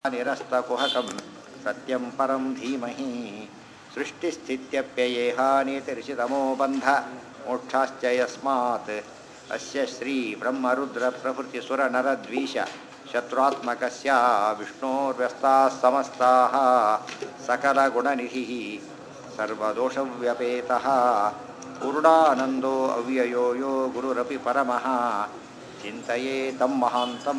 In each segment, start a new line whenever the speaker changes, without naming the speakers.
निरस्तकुहकं सत्यं परं धीमहि सृष्टिस्थित्यप्ययेहानीतिर्षितमो बन्ध मोक्षाश्च यस्मात् अस्य श्रीब्रह्मरुद्रप्रभृतिसुरनरद्वीष शत्रुत्मकस्य विष्णोर्व्यस्ताः समस्ताः सकलगुणनिधिः सर्वदोषव्यपेतः पूर्णानन्दो अव्ययो यो गुरुरपि परमः ಚಿಂತೆಯೇ ತಮ್ಮ ಮಹಾಂತಂ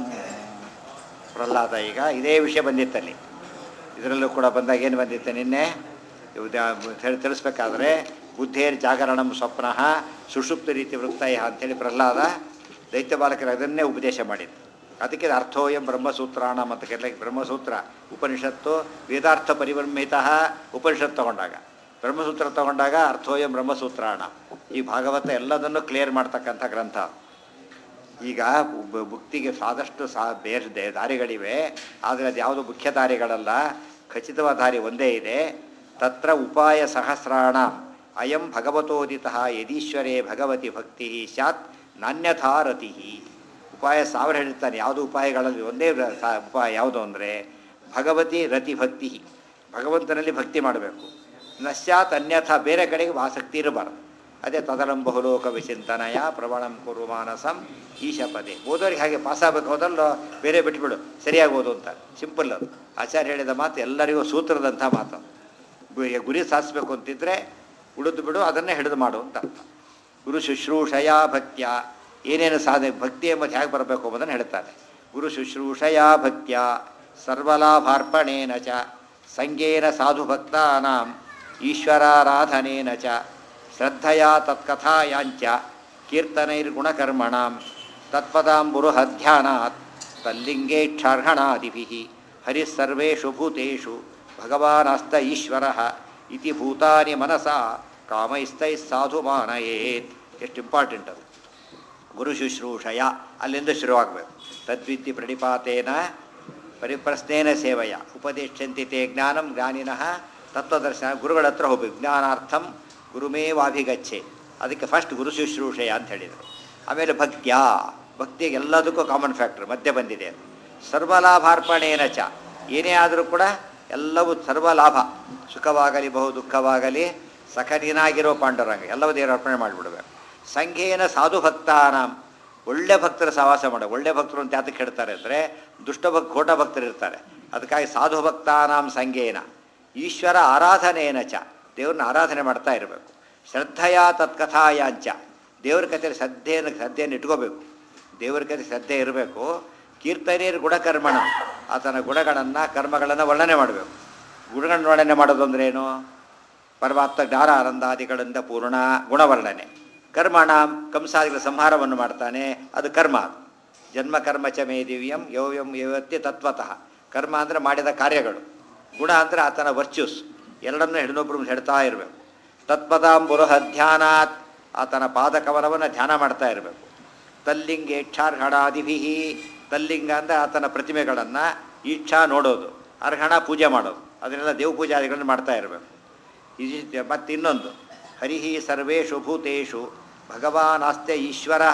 ಪ್ರಹ್ಲಾದ ಈಗ ಇದೇ ವಿಷಯ ಬಂದಿತ್ತಲ್ಲಿ ಇದರಲ್ಲೂ ಕೂಡ ಬಂದಾಗ ಏನು ಬಂದಿತ್ತು ನಿನ್ನೆ ಇವ್ದು ಹೇಳಿ ತಿಳಿಸ್ಬೇಕಾದ್ರೆ ಬುದ್ಧೇರ್ ಜಾಗರಣಂ ಸ್ವಪ್ನಃ ಸುಷುಪ್ತ ರೀತಿ ವೃತ್ತಯ ಅಂಥೇಳಿ ಪ್ರಹ್ಲಾದ ದೈತ್ಯ ಬಾಲಕರು ಅದನ್ನೇ ಉಪದೇಶ ಮಾಡಿದ್ದು ಅದಕ್ಕೆ ಇದು ಅರ್ಥೋಯಂ ಬ್ರಹ್ಮಸೂತ್ರಾಣ ಮತ್ತು ಕೆಲ ಬ್ರಹ್ಮಸೂತ್ರ ಉಪನಿಷತ್ತು ವೇದಾರ್ಥ ಪರಿಬ್ರಹ್ಮಿತ ಉಪನಿಷತ್ತು ತಗೊಂಡಾಗ ಬ್ರಹ್ಮಸೂತ್ರ ತಗೊಂಡಾಗ ಅರ್ಥೋಯಂ ಬ್ರಹ್ಮಸೂತ್ರಾಣ ಈ ಭಾಗವತ ಎಲ್ಲದನ್ನು ಕ್ಲಿಯರ್ ಮಾಡ್ತಕ್ಕಂಥ ಗ್ರಂಥ ಈಗ ಬ- ಭುಕ್ತಿಗೆ ಸಾದಷ್ಟು ಸಾ ಬೇರೆ ದೇ- ದಾರಿಗಳಿವೆ ಆದರೆ ಅದು ಯಾವುದು ಮುಖ್ಯ ದಾರಿಗಳಲ್ಲ ಖಚಿತವಾದ ದಾರಿ ಒಂದೇ ಇದೆ ತತ್ರ ಉಪಾಯ ಸಹಸ್ರಾಣ ಅಯಂ ಭಗವತೋದಿತ ಯದೀಶ್ವರೇ ಭಗವತಿ ಭಕ್ತಿ ಸ್ಯಾತ್ ನಾನ್ಯಥಾ ರತಿ ಉಪಾಯ ಸಾವಿರ ಹೇಳ್ತಾನೆ ಯಾವುದು ಉಪಾಯಗಳಲ್ಲಿ ಒಂದೇ ರ- ಸಾ- ಉಪಾಯ ಯಾವುದು ಅಂದರೆ ಭಗವತಿ ರತಿ ಭಕ್ತಿ ಭಗವಂತನಲ್ಲಿ ಭಕ್ತಿ ಮಾಡಬೇಕು ನ ಸ್ಯಾತ್ ಅನ್ಯಥಾ ಬೇರೆ ಕಡೆಗೆ ಆಸಕ್ತಿ ಇರಬಾರ್ದು ಅದೇ ತದಲಂ ಬಹುಲೋಕ ವಿಚಿಂತನಯ ಪ್ರಬಳಂ ಕುರು ಮಾನಸಂ ಈಶಪದೆ ಓದೋರಿಗೆ ಹಾಗೆ ಪಾಸ್ ಆಗಬೇಕು ಹೋದಲ್ಲೋ ಬೇರೆ ಬಿಟ್ಬಿಡು ಸರಿಯಾಗಿ ಓದು ಅಂತ ಸಿಂಪಲ್ ಅದು ಆಚಾರ್ಯ ಹೇಳಿದ ಮಾತು ಎಲ್ಲರಿಗೂ ಸೂತ್ರದಂಥ ಮಾತು ಗು- ಗುರಿ ಸಾಧಿಸ್ಬೇಕು ಅಂತಿದ್ರೆ ಉಳಿದು ಬಿಡು ಅದನ್ನೇ ಹಿಡಿದು ಮಾಡು ಅಂತ ಅರ್ಥ ಗುರು ಶುಶ್ರೂಷಯ ಭಕ್ತ್ಯ ಏನೇನು ಸಾಧನೆ ಭಕ್ತಿ ಎಂಬುದು ಹೇಗೆ ಬರಬೇಕು ಎಂಬುದನ್ನು ಹೇಳ್ತಾರೆ ಗುರು ಶುಶ್ರೂಷಯ ಭಕ್ತ್ಯ ಸರ್ವಲಾಭಾರ್ಪಣೇನ ಚ ಸಂಗೇನ ಸಾಧು ಭಕ್ತಾನಾಂ ಈಶ್ವರಾರಾಧನೇನ ಚ ಶ್ರದ್ಧೆಯ ತತ್ಕಥಾಯಾಂಚ ಕೀರ್ತನೈರ್ಗುಣಕರ್ಮಣಾಂ ತತ್ಪದಾಂಬುರುಹಧ್ಯಾನಾತ್ ತಲ್ಲಿಂಗೇಕ್ಷಾರ್ಹಣಾದಿಭಿः ಹರಿः ಸರ್ವೇಷು ಭೂತೇಷು ಭಗವಾನಸ್ತ ಈಶ್ವರಃ ಇತಿ ಭೂತಾನಿ ಮನಸಾ ಕಾಮೈಸ್ತೈಃ ಸಾಧು ಮಾನಯೇತ್ ಎಷ್ಟು ಇಂಪಾರ್ಟೆಂಟ್ ಅದು ಗುರು ಶುಶ್ರೂಷಯ ಅಲ್ಲಿಂದ ಶುರುವಾಗಬೇಕು ತದ್ವಿದ್ಯೆ ಪ್ರಣಿಪಾತೇನ ಪರಿಪ್ರಶ್ನೇನ ಸೇವೆಯ ಉಪದೇಶಂತಿ ತೇ ಜ್ಞಾನಂ ಜ್ಞಾನಿನಃ ತತ್ವದರ್ಶನ ಗುರುಗಳ ಹತ್ರ ಹೋಗ್ಬೇಕು ಜ್ಞಾನಾರ್ಥಂ ಗುರುಮೇವಾಭಿಗಚ್ಚೆ ಅದಕ್ಕೆ ಫಸ್ಟ್ ಗುರು ಶುಶ್ರೂಷೆಯ ಅಂತ ಹೇಳಿದರು ಆಮೇಲೆ ಭಕ್ತ್ಯ ಭಕ್ತಿಗೆ ಎಲ್ಲದಕ್ಕೂ ಕಾಮನ್ ಫ್ಯಾಕ್ಟರ್ ಮಧ್ಯೆ ಬಂದಿದೆ ಅದು ಸರ್ವಲಾಭಾರ್ಪಣೇನ ಚ ಏನೇ ಆದರೂ ಕೂಡ ಎಲ್ಲವೂ ಸರ್ವಲಾಭ ಸುಖವಾಗಲಿ ಬಹು ದುಃಖವಾಗಲಿ ಸಖನೀನಾಗಿರೋ ಪಾಂಡುರಂಗ ಎಲ್ಲವೂ ದೇವರ ಅರ್ಪಣೆ ಮಾಡಿಬಿಡ್ಬೇಕು ಸಂಘೇನ ಸಾಧು ಭಕ್ತಾನಾಂ ಒಳ್ಳೆ ಭಕ್ತರ ಸಹವಾಸ ಮಾಡ ಒಳ್ಳೆ ಭಕ್ತರು ಅಂತ ಯಾತಕ್ಕೆ ಹೇಳ್ತಾರೆ ಅಂದರೆ ದುಷ್ಟ ಭಕ್ ಘೋಟ ಭಕ್ತರು ಇರ್ತಾರೆ ಅದಕ್ಕಾಗಿ ಸಾಧು ಭಕ್ತಾನಾಂ ಸಂಘೇನ ಈಶ್ವರ ಆರಾಧನೇನ ಚ ದೇವ್ರನ್ನ ಆರಾಧನೆ ಮಾಡ್ತಾ ಇರಬೇಕು ಶ್ರದ್ಧೆಯ ತತ್ಕಥಾಯಾಂಚ ದೇವ್ರ ಕಥೆಯಲ್ಲಿ ಶ್ರದ್ಧೆಯನ್ನು ಶ್ರದ್ಧೆಯನ್ನು ಇಟ್ಕೋಬೇಕು ದೇವ್ರ ಕಥೆ ಶ್ರದ್ಧೆ ಇರಬೇಕು ಕೀರ್ತನೆಯರ್ ಗುಣಕರ್ಮಣ ಆತನ ಗುಣಗಳನ್ನು ಕರ್ಮಗಳನ್ನು ವರ್ಣನೆ ಮಾಡಬೇಕು ಗುಣಗಳನ್ನು ವರ್ಣನೆ ಮಾಡೋದು ಅಂದ್ರೆ ಏನು ಪರಮಾತ್ಮ ಜ್ಞಾನ ಆನಂದಾದಿಗಳಿಂದ ಪೂರ್ಣ ಗುಣವರ್ಣನೆ ಕರ್ಮಣ ಕಂಸಾದಿಗಳ ಸಂಹಾರವನ್ನು ಮಾಡ್ತಾನೆ ಅದು ಕರ್ಮ ಅದು. ಜನ್ಮ ಕರ್ಮ ಚ ಮೇ ದಿವ್ಯಂ ಯೋವ್ಯಂ ಯೋವತ್ತಿ ತತ್ವತಃ ಕರ್ಮ ಅಂದರೆ ಮಾಡಿದ ಕಾರ್ಯಗಳು ಗುಣ ಅಂದರೆ ಆತನ ವರ್ಚ್ಯೂಸ್ ಎರಡನ್ನೂ ಹೆಣ್ಣೊಬ್ಬರು ಹೇಳ್ತಾ ಇರಬೇಕು ತತ್ಪದಾಂಬುರಹ ಧ್ಯಾನಾತ್ ಆತನ ಪಾದಕವನವನ್ನು ಧ್ಯಾನ ಮಾಡ್ತಾ ಇರಬೇಕು ತಲ್ಲಿಂಗೇಕ್ಷಾರ್ಹಣಾದಿಭಿ ತಲ್ಲಿಂಗ ಅಂದರೆ ಆತನ ಪ್ರತಿಮೆಗಳನ್ನು ಈಕ್ಷಾ ನೋಡೋದು ಅರ್ಹಣ ಪೂಜೆ ಮಾಡೋದು ಅದನ್ನೆಲ್ಲ ದೇವ ಪೂಜಾದಿಗಳನ್ನು ಮಾಡ್ತಾ ಇರಬೇಕು ಇದು ಮತ್ತು ಇನ್ನೊಂದು ಹರಿಹಿ ಸರ್ವೇಷು ಭೂತೇಷು ಭಗವಾನಾಸ್ತೆ ಈಶ್ವರ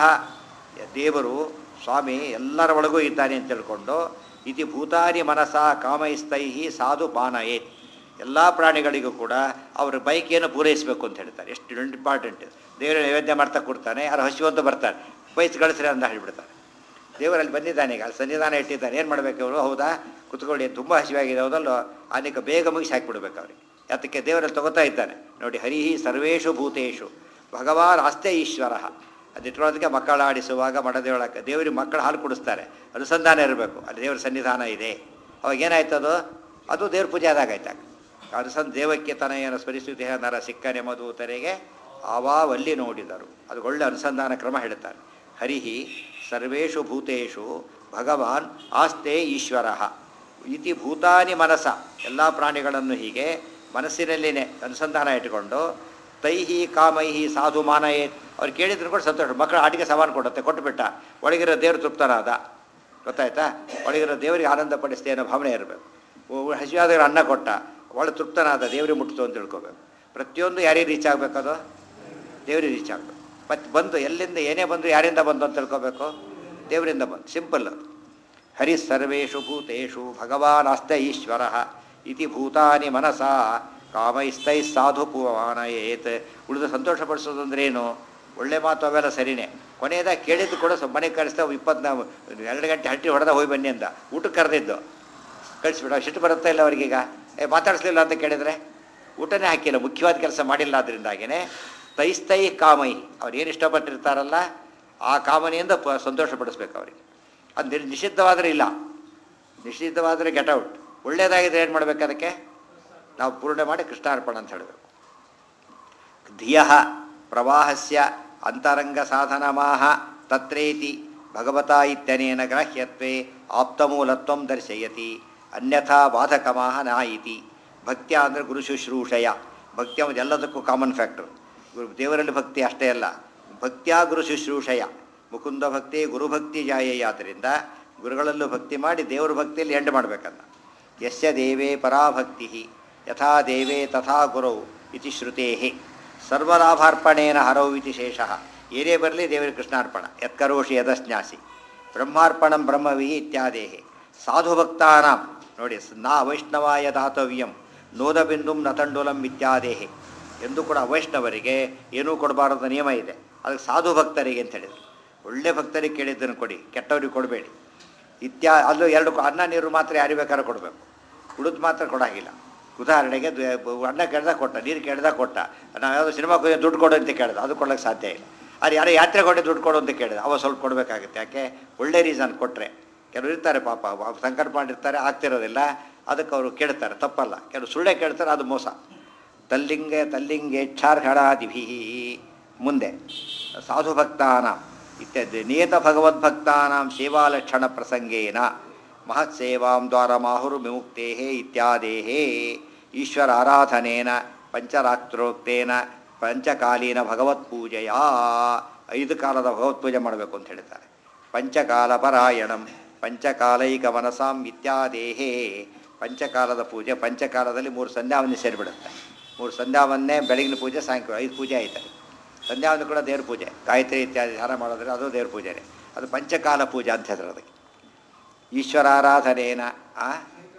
ದೇವರು ಸ್ವಾಮಿ ಎಲ್ಲರ ಒಳಗೂ ಇದ್ದಾನೆ ಅಂತ ತಿಳ್ಕೊಂಡು ಇತಿ ಭೂತಾನಿ ಮನಸ ಕಾಮೈಸ್ತೈಹಿ ಸಾಧು ಪಾನಯೇ ಎಲ್ಲ ಪ್ರಾಣಿಗಳಿಗೂ ಕೂಡ ಅವ್ರ ಬೈಕಿಯನ್ನು ಪೂರೈಸಬೇಕು ಅಂತ ಹೇಳ್ತಾರೆ ಎಷ್ಟು ಇಂಪಾರ್ಟೆಂಟ್ ದೇವರ ನೈವೇದ್ಯ ಮಾಡ್ತಾ ಕೊಡ್ತಾನೆ ಯಾರು ಹಸಿವಂತ ಬರ್ತಾರೆ ಬೈಸ್ ಗಳಿಸ್ರಿ ಅಂತ ಹೇಳಿಬಿಡ್ತಾರೆ ದೇವರಲ್ಲಿ ಬಂದಿದ್ದಾನೆ ಈಗ ಅಲ್ಲಿ ಸನ್ನಿಧಾನ ಇಟ್ಟಿದ್ದಾನೆ ಏನು ಮಾಡಬೇಕು ಅವರು ಹೌದಾ ಕುತ್ಕೊಳ್ಳಿ ತುಂಬ ಹಸಿವಾಗಿದೆ ಹೌದಲ್ಲೋ ಅದಕ್ಕೆ ಬೇಗ ಮುಗಿಸಿ ಹಾಕಿಬಿಡ್ಬೇಕು ಅವ್ರಿಗೆ ಅದಕ್ಕೆ ದೇವರಲ್ಲಿ ತಗೋತಾ ಇದ್ದಾನೆ ನೋಡಿ ಹರಿಹಿ ಸರ್ವೇಷು ಭೂತೇಷು ಭಗವಾನ್ ಆಸ್ತೆ ಈಶ್ವರ ಅದಿಟ್ಕೊಳ್ಳೋದಕ್ಕೆ ಮಕ್ಕಳ ಆಡಿಸುವಾಗ ಮಠದೇವಳಕ್ಕೆ ದೇವರಿಗೆ ಮಕ್ಕಳು ಹಾಲು ಕುಡಿಸ್ತಾರೆ ಅನುಸಂಧಾನ ಇರಬೇಕು ಅಲ್ಲಿ ದೇವರ ಸನ್ನಿಧಾನ ಇದೆ ಅವಾಗ ಏನಾಯ್ತು ಅದು ಅದು ದೇವ್ರ ಪೂಜೆ ಆದಾಗ ಆಯ್ತಾಗ ಅನುಸಂಧ ದೇವಕ್ಕೆ ತನಯನ ಸ್ಮರಿಸುದೇಹ ನರ ಸಿಕ್ಕನೆ ಮಧುತರೆಗೆ ಆವಾವಲ್ಲಿ ನೋಡಿದರು ಅದು ಒಳ್ಳೆ ಅನುಸಂಧಾನ ಕ್ರಮ ಹೇಳ್ತಾರೆ ಹರಿಹಿ ಸರ್ವೇಷು ಭೂತೇಷು ಭಗವಾನ್ ಆಸ್ತೆ ಈಶ್ವರ ಇತಿ ಭೂತಾನಿ ಮನಸ ಎಲ್ಲ ಪ್ರಾಣಿಗಳನ್ನು ಹೀಗೆ ಮನಸ್ಸಿನಲ್ಲಿನೇ ಅನುಸಂಧಾನ ಇಟ್ಟುಕೊಂಡು ತೈಹಿ ಕಾಮೈಹಿ ಸಾಧು ಮಾನಯೇ ಅವ್ರು ಕೇಳಿದ್ರು ಕೂಡ ಸಂತೋಷ ಮಕ್ಕಳು ಆಟಿಗೆ ಸವಾಲು ಕೊಡುತ್ತೆ ಕೊಟ್ಟುಬಿಟ್ಟ ಒಳಗಿರೋ ದೇವರು ತೃಪ್ತನಾದ ಗೊತ್ತಾಯ್ತಾ ಒಳಗಿರೋ ದೇವರಿಗೆ ಆನಂದ ಪಡಿಸ್ತೆ ಅನ್ನೋ ಭಾವನೆ ಇರಬೇಕು ಹಸಿವಾದವ್ರು ಅನ್ನ ಕೊಟ್ಟ ಒಳ ತೃಪ್ತನಾದ ದೇವರಿಗೆ ಮುಟ್ಟಿತು ಅಂತ ತಿಳ್ಕೊಬೇಕು ಪ್ರತಿಯೊಂದು ಯಾರಿಗೆ ರೀಚ್ ಆಗಬೇಕದು ದೇವರಿಗೆ ರೀಚ್ ಆಗಬೇಕು ಮತ್ತು ಬಂದು ಎಲ್ಲಿಂದ ಏನೇ ಬಂದು ಯಾರಿಂದ ಬಂದು ಅಂತ ತಿಳ್ಕೊಬೇಕು ದೇವರಿಂದ ಬಂದು ಸಿಂಪಲ್ ಅದು ಹರಿಸರ್ವೇಷು ಭೂತೇಷು ಭಗವಾನಸ್ತ ಈಶ್ವರ ಇತಿ ಭೂತಾನಿ ಮನಸಾ ಕಾಮೈಸ್ತೈ ಸಾಧು ಪುವಾನಯೇತ್ ಉಳಿದು ಸಂತೋಷಪಡಿಸೋದು ಅಂದ್ರೆ ಏನು ಒಳ್ಳೆ ಮಾತು ಅವೆಲ್ಲ ಸರಿನೇ ಕೊನೆಯದಾಗ ಕೇಳಿದ್ದು ಕೂಡ ಸ್ವಲ್ಪ ಮನೆಗೆ ಕಳಿಸ್ತಾ ಇಪ್ಪತ್ನಾ ಎರಡು ಗಂಟೆ ಹಟ್ಟಿ ಹೊಡೆದ ಹೋಗಿ ಬನ್ನಿ ಅಂದ ಊಟಕ್ಕೆ ಕರೆದಿದ್ದು ಕಳಿಸ್ಬಿಡ ಸಿಟ್ಟು ಬರುತ್ತಾ ಇಲ್ಲ ಅವರಿಗೀಗ ಏ ಮಾತಾಡಿಸ್ಲಿಲ್ಲ ಅಂತ ಕೇಳಿದರೆ ಊಟನೇ ಹಾಕಿಲ್ಲ ಮುಖ್ಯವಾದ ಕೆಲಸ ಮಾಡಿಲ್ಲ ಅದರಿಂದಾಗೇ ತೈಸ್ತೈ ಕಾಮೈ ಅವ್ರು ಏನು ಇಷ್ಟಪಟ್ಟಿರ್ತಾರಲ್ಲ ಆ ಕಾಮನೆಯಿಂದ ಪ ಸಂತೋಷಪಡಿಸ್ಬೇಕು ಅವರಿಗೆ ಅದು ನಿರ್- ನಿಷಿದ್ಧವಾದರೆ ಇಲ್ಲ ನಿಷಿದ್ಧವಾದರೆ ಗೆಟ್ ಔಟ್ ಒಳ್ಳೇದಾಗಿದ್ರೆ ಏನು ಮಾಡಬೇಕು ಅದಕ್ಕೆ ನಾವು ಪೂರ್ಣ ಮಾಡಿ ಕೃಷ್ಣಾರ್ಪಣ ಅಂತ ಹೇಳಬೇಕು ಧಿಯ ಪ್ರವಾಹಸ್ಯ ಅಂತರಂಗ ಸಾಧನಮಾಹ ತತ್ರೇತಿ ಭಗವತಾ ಇತ್ಯನೇನ ಗ್ರಾಹ್ಯತ್ವೇ ಆಪ್ತಮೂಲತ್ವಂ ದರ್ಶಯತಿ ಅನ್ಯಥಾ ಬಾಧಕಮಾಹ ನ ಇತಿ ಭಕ್ತ್ಯ ಅಂದರೆ ಗುರು ಶುಶ್ರೂಷಯ ಭಕ್ತಿ ಅನ್ನೋದು ಎಲ್ಲದಕ್ಕೂ ಕಾಮನ್ ಫ್ಯಾಕ್ಟರ್ ಗುರು ದೇವರಲ್ಲಿ ಭಕ್ತಿ ಅಷ್ಟೇ ಅಲ್ಲ ಭಕ್ತ್ಯ ಗುರು ಶುಶ್ರೂಷಯ ಮುಕುಂದ ಭಕ್ತಿ ಗುರುಭಕ್ತಿ ಜಾಯೇಯ ಆದ್ದರಿಂದ ಗುರುಗಳಲ್ಲೂ ಭಕ್ತಿ ಮಾಡಿ ದೇವರ ಭಕ್ತಿಯಲ್ಲಿ ಎಂಡ್ ಮಾಡಬೇಕನ್ನ ಯಸ್ಯ ದೇವೇ ಪರಾಭಕ್ತಿ ಯಥಾ ದೇವೇ ತಥಾ ಗುರೌ ಇತಿ ಶ್ರುತೇ ಸರ್ವಲಾಭಾರ್ಪಣೇನ ಹರೌ ಇತಿ ಶೇಷಃ ಏನೇ ಬರಲಿ ದೇವರ ಕೃಷ್ಣಾರ್ಪಣ ಯತ್ಕರೋಷಿ ಯದಸ್ನ್ಯಾಸಿ ಬ್ರಹ್ಮಾರ್ಪಣಂ ಬ್ರಹ್ಮವಿ ಇತ್ಯಾದೇಹಿ ಸಾಧುಭಕ್ತಾನಾಂ ನೋಡಿ ಸ್- ನಾ ವೈಷ್ಣವಾಯ ದಾತವ್ಯಂ ನೋದಬಿಂದುಂ ನತಂಡುಲಂ ಇತ್ಯಾದೇಹಿ ಎಂದು ಕೂಡ ಅವೈಷ್ಣವರಿಗೆ ಏನೂ ಕೊಡಬಾರದು ನಿಯಮ ಇದೆ ಅದಕ್ಕೆ ಸಾಧು ಭಕ್ತರಿಗೆ ಅಂತ ಹೇಳಿದ್ರು ಒಳ್ಳೆ ಭಕ್ತರಿಗೆ ಕೇಳಿದ್ದನ್ನು ಕೊಡಿ ಕೆಟ್ಟವರಿಗೆ ಕೊಡಬೇಡಿ ಇತ್ಯಾ ಅಲ್ಲೂ ಎರಡು ಕೊ- ಅನ್ನ ನೀರು ಮಾತ್ರ ಯಾರಿಗೆ ಬೇಕಾದ್ರೂ ಕೊಡಬೇಕು ಉಳಿದು ಮಾತ್ರ ಕೊಡಾಗಿಲ್ಲ ಉದಾಹರಣೆಗೆ ದ್ವ- ಬ- ಅನ್ನ ಕೇಳ್ದಾಗ ಕೊಟ್ಟ ನೀರು ಕೇಳ್ದಾಗ ಕೊಟ್ಟ ನಾವು ಯಾವುದೋ ಸಿನಿಮಾಕ್ಕೆ ಹೋಗಿ ದುಡ್ಡು ಕೊಡು ಅಂತ ಕೇಳಿದ ಅದು ಕೊಡೋಕ್ಕೆ ಸಾಧ್ಯ ಇಲ್ಲ ಅದು ಯಾರೋ ಯಾತ್ರೆ ಕೊಟ್ಟು ದುಡ್ಡು ಕೊಡು ಅಂತ ಕೇಳಿದ ಅವ ಸ್ವಲ್ಪ ಕೊಡಬೇಕಾಗುತ್ತೆ ಯಾಕೆ ಒಳ್ಳೆ ರೀಸನ್ ಕೊಟ್ಟರೆ ಕೆಲವರು ಇರ್ತಾರೆ ಪಾಪ ವ- ಸಂಕಟ ಮಾಡಿರ್ತಾರೆ ಆಗ್ತಿರೋದಿಲ್ಲ ಅದಕ್ಕೆ ಅವರು ಕೇಳ್ತಾರೆ ತಪ್ಪಲ್ಲ ಕೆಲವರು ಸುಳ್ಳೆ ಕೇಳ್ತಾರೆ ಅದು ಮೋಸ ತಲ್ಲಿಂಗೆ ತಲ್ಲಿಂಗೇಚ್ಛಾರ್ಹಣಾದಿಭಿ ಮುಂದೆ ಸಾಧುಭಕ್ತಾನ ಇತ್ಯಾದಿ ನಿಯತ ಭಗವದ್ಭಕ್ತಾನಾಂ ಸೇವಾಲಕ್ಷಣ ಪ್ರಸಂಗೇನ ಮಹತ್ಸೇವಾಂ ದ್ವಾರ ಮಾಹುರು ವಿಮುಕ್ತೇ ಇತ್ಯಾದೇಹೇ ಈಶ್ವರ ಆರಾಧನೇನ ಪಂಚರಾತ್ರೋಕ್ತೇನ ಪಂಚಕಾಲೀನ ಭಗವತ್ಪೂಜೆಯ ಐದು ಕಾಲದ ಭಗವತ್ಪೂಜೆ ಮಾಡಬೇಕು ಅಂತ ಹೇಳ್ತಾರೆ ಪಂಚಕಾಲ ಪರಾಯಣಂ ಪಂಚಕಾಲೈಕ ಮನಸಾಂ ಇತ್ಯಾದೇಹೇ ಪಂಚಕಾಲದ ಪೂಜೆ ಪಂಚಕಾಲದಲ್ಲಿ ಮೂರು ಸಂಧ್ಯಾವನ್ನೇ ಸೇರಿಬಿಡುತ್ತೆ ಮೂರು ಸಂಧ್ಯಾವನ್ನೇ ಬೆಳಗಿನ ಪೂಜೆ ಸಾಯಂಕಾಲ ಐದು ಪೂಜೆ ಆಯ್ತದೆ ಸಂಧ್ಯಾವಂದ ಕೂಡ ದೇವ್ರ ಪೂಜೆ ಗಾಯತ್ರಿ ಇತ್ಯಾದಿ ಧ್ಯಾನ ಮಾಡೋದ್ರೆ ಅದು ದೇವ್ರ ಪೂಜೆನೇ ಅದು ಪಂಚಕಾಲ ಪೂಜೆ ಅಂತ ಹೆಸರು ಅದಕ್ಕೆ ಈಶ್ವರಾರಾಧನೇನ ಆ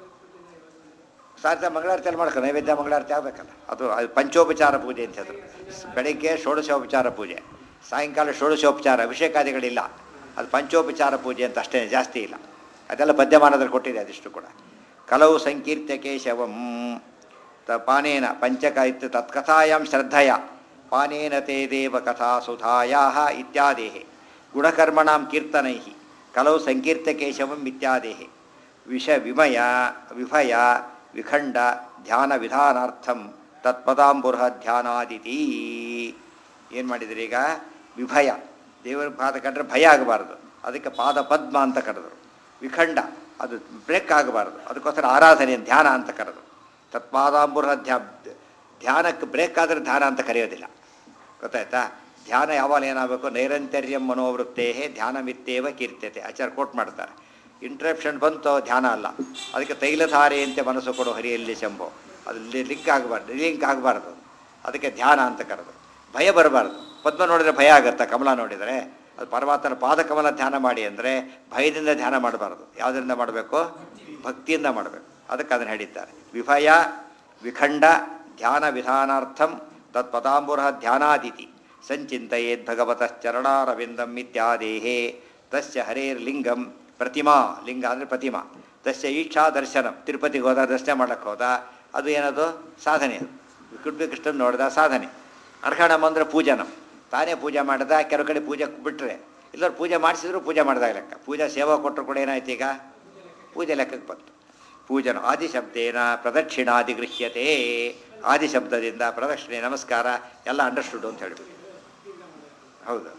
ಸಾಧ್ಯ ಮಂಗಳಾರತಿಯಲ್ಲಿ ಮಾಡ್ಕೊ ನೈವೇದ್ಯ ಮಂಗಳಾರತಿ ಆಗಬೇಕಲ್ಲ ಅದು ಅದು ಪಂಚೋಪಚಾರ ಪೂಜೆ ಅಂತ ಹೆಸರು ಸ್- ಬೆಳಿಗ್ಗೆ ಷೋಡಶೋಪಚಾರ ಪೂಜೆ ಸಾಯಂಕಾಲ ಷೋಡಶೋಪಚಾರ ಅಭಿಷೇಕಾದಿಗಳಿಲ್ಲ ಅದು ಪಂಚೋಪಚಾರ ಪೂಜೆ ಅಂತ ಅಷ್ಟೇ ಜಾಸ್ತಿ ಇಲ್ಲ ಅದೆಲ್ಲ ಪದ್ಯಮಾನದಲ್ಲಿ ಕೊಟ್ಟಿದೆ ಅದಿಷ್ಟು ಕೂಡ ಕಲವು ಸಂಕೀರ್ತ್ಯ ಕೇಶವಂ ತ ಪಾನೇನ ಪಂಚಕ ಇತ್ತು ತತ್ಕಥಾಯಾಂ ಶ್ರದ್ಧಯ ಪಾನೇನ ತೇ ದೇವ ಕಥಾ ಸುಧಾಯಾ ಇತ್ಯಾದೇಹೆ ಗುಣಕರ್ಮಣಾಂ ಕೀರ್ತನೈ ಕಲವು ಸಂಕೀರ್ತ್ಯ ಕೇಶವಂ ಇತ್ಯಾದೇಹೆ ವಿಷ ವಿಮಯ ವಿಭಯ ವಿಖಂಡ ಧ್ಯಾನ ವಿಧಾನಾರ್ಥಂ ತತ್ಪದಾಂಬುರ ಧ್ಯಾನಾದಿತಿ ಏನು ಮಾಡಿದ್ರಿ ಈಗ ವಿಭಯ ದೇವರ ಪಾದ ಕಂಡ್ರೆ ಭಯ ಆಗಬಾರ್ದು ಅದಕ್ಕೆ ಪಾದ ಪದ್ಮ ಅಂತ ಕರೆದರು ವಿಖಂಡ ಅದು ಬ್ರೇಕ್ ಆಗಬಾರ್ದು ಅದಕ್ಕೋಸ್ಕರ ಆರಾಧನೆ ಧ್ಯಾನ ಅಂತ ಕರೆದು ತತ್ಪಾದಾಂಬುರ ಧ್ಯಾ ಧ್ಯಾನಕ್ಕೆ ಬ್ರೇಕ್ ಆದರೆ ಧ್ಯಾನ ಅಂತ ಕರೆಯೋದಿಲ್ಲ ಗೊತ್ತಾಯ್ತಾ ಧ್ಯಾನ ಯಾವಾಗ ಏನಾಗಬೇಕು ನೈರಂತರ್ಯಂ ಮನೋವೃತ್ತೇ ಧ್ಯಾನಮಿತ್ತೇವ ಕೀರ್ತ್ಯತೆ ಆಚಾರ ಕೋಟ್ ಮಾಡ್ತಾರೆ ಇಂಟ್ರಪ್ಷನ್ ಬಂತು ಧ್ಯಾನ ಅಲ್ಲ ಅದಕ್ಕೆ ತೈಲಧಾರೆಯಂತೆ ಮನಸ್ಸು ಕೊಡು ಹರಿಯಲ್ಲಿ ಶಂಭೋ ಅದು ಲಿಂಕ್ ಆಗಬಾರ್ದು ಲಿಂಕ್ ಆಗಬಾರ್ದು ಅದಕ್ಕೆ ಧ್ಯಾನ ಅಂತ ಕರೆದು ಭಯ ಬರಬಾರ್ದು ಪದ್ಮ ನೋಡಿದರೆ ಭಯ ಆಗುತ್ತಾ ಕಮಲ ನೋಡಿದರೆ ಅದು ಪರಮಾತ್ಮನ ಪಾದಕಮಲ ಧ್ಯಾನ ಮಾಡಿ ಅಂದರೆ ಭಯದಿಂದ ಧ್ಯಾನ ಮಾಡಬಾರ್ದು ಯಾವುದರಿಂದ ಮಾಡಬೇಕು ಭಕ್ತಿಯಿಂದ ಮಾಡಬೇಕು ಅದಕ್ಕೆ ಅದನ್ನು ಹೇಳಿದ್ದಾರೆ ವಿಭಯ ವಿಖಂಡ ಧ್ಯಾನ ವಿಧಾನಾರ್ಥಂ ತತ್ಪದಾಂಬುರ ಧ್ಯಾನಾದಿತಿ ಸಂಚಿಂತೆಯೇದ್ ಭಗವತಃ ಚರಣಾರವಿಂದಂ ಇತ್ಯಾದೇಹೇ ತಸ್ಯ ಹರೇರ್ಲಿಂಗಂ ಪ್ರತಿಮಾ ಲಿಂಗ ಅಂದರೆ ಪ್ರತಿಮಾ ತಸ್ಯ ಈಕ್ಷಾ ದರ್ಶನಂ ತಿರುಪತಿಗೆ ಹೋದ ದರ್ಶನ ಮಾಡಕ್ಕೆ ಹೋದ ಅದು ಏನದು ಸಾಧನೆ ಅದು ಕುಡ್ಬಿ ಕೃಷ್ಣನ್ ನೋಡಿದ ಸಾಧನೆ ಅರ್ಹಣಂ ಅಂದರೆ ಪೂಜನಂ ತಾನೇ ಪೂಜೆ ಮಾಡಿದ ಕೆಲವು ಕಡೆ ಪೂಜೆ ಬಿಟ್ಟರೆ ಇಲ್ಲವ್ರು ಪೂಜೆ ಮಾಡಿಸಿದ್ರು ಪೂಜೆ ಮಾಡಿದಾಗ ಲೆಕ್ಕ ಪೂಜಾ ಸೇವಾ ಕೊಟ್ಟರು ಕೂಡ ಏನಾಯ್ತು ಈಗ ಪೂಜೆ ಲೆಕ್ಕಕ್ಕೆ ಬಂತು ಪೂಜನ ಆದಿಶಬ್ದೇನ ಪ್ರದಕ್ಷಿಣಾದಿ ಗೃಹ್ಯತೆ ಆದಿಶಬ್ದದಿಂದ ಪ್ರದಕ್ಷಿಣೆ ನಮಸ್ಕಾರ ಎಲ್ಲ ಅಂಡರ್ಸ್ಟುಡ್ ಅಂತ ಹೇಳ್ಬಿಟ್ಟು ಹೌದು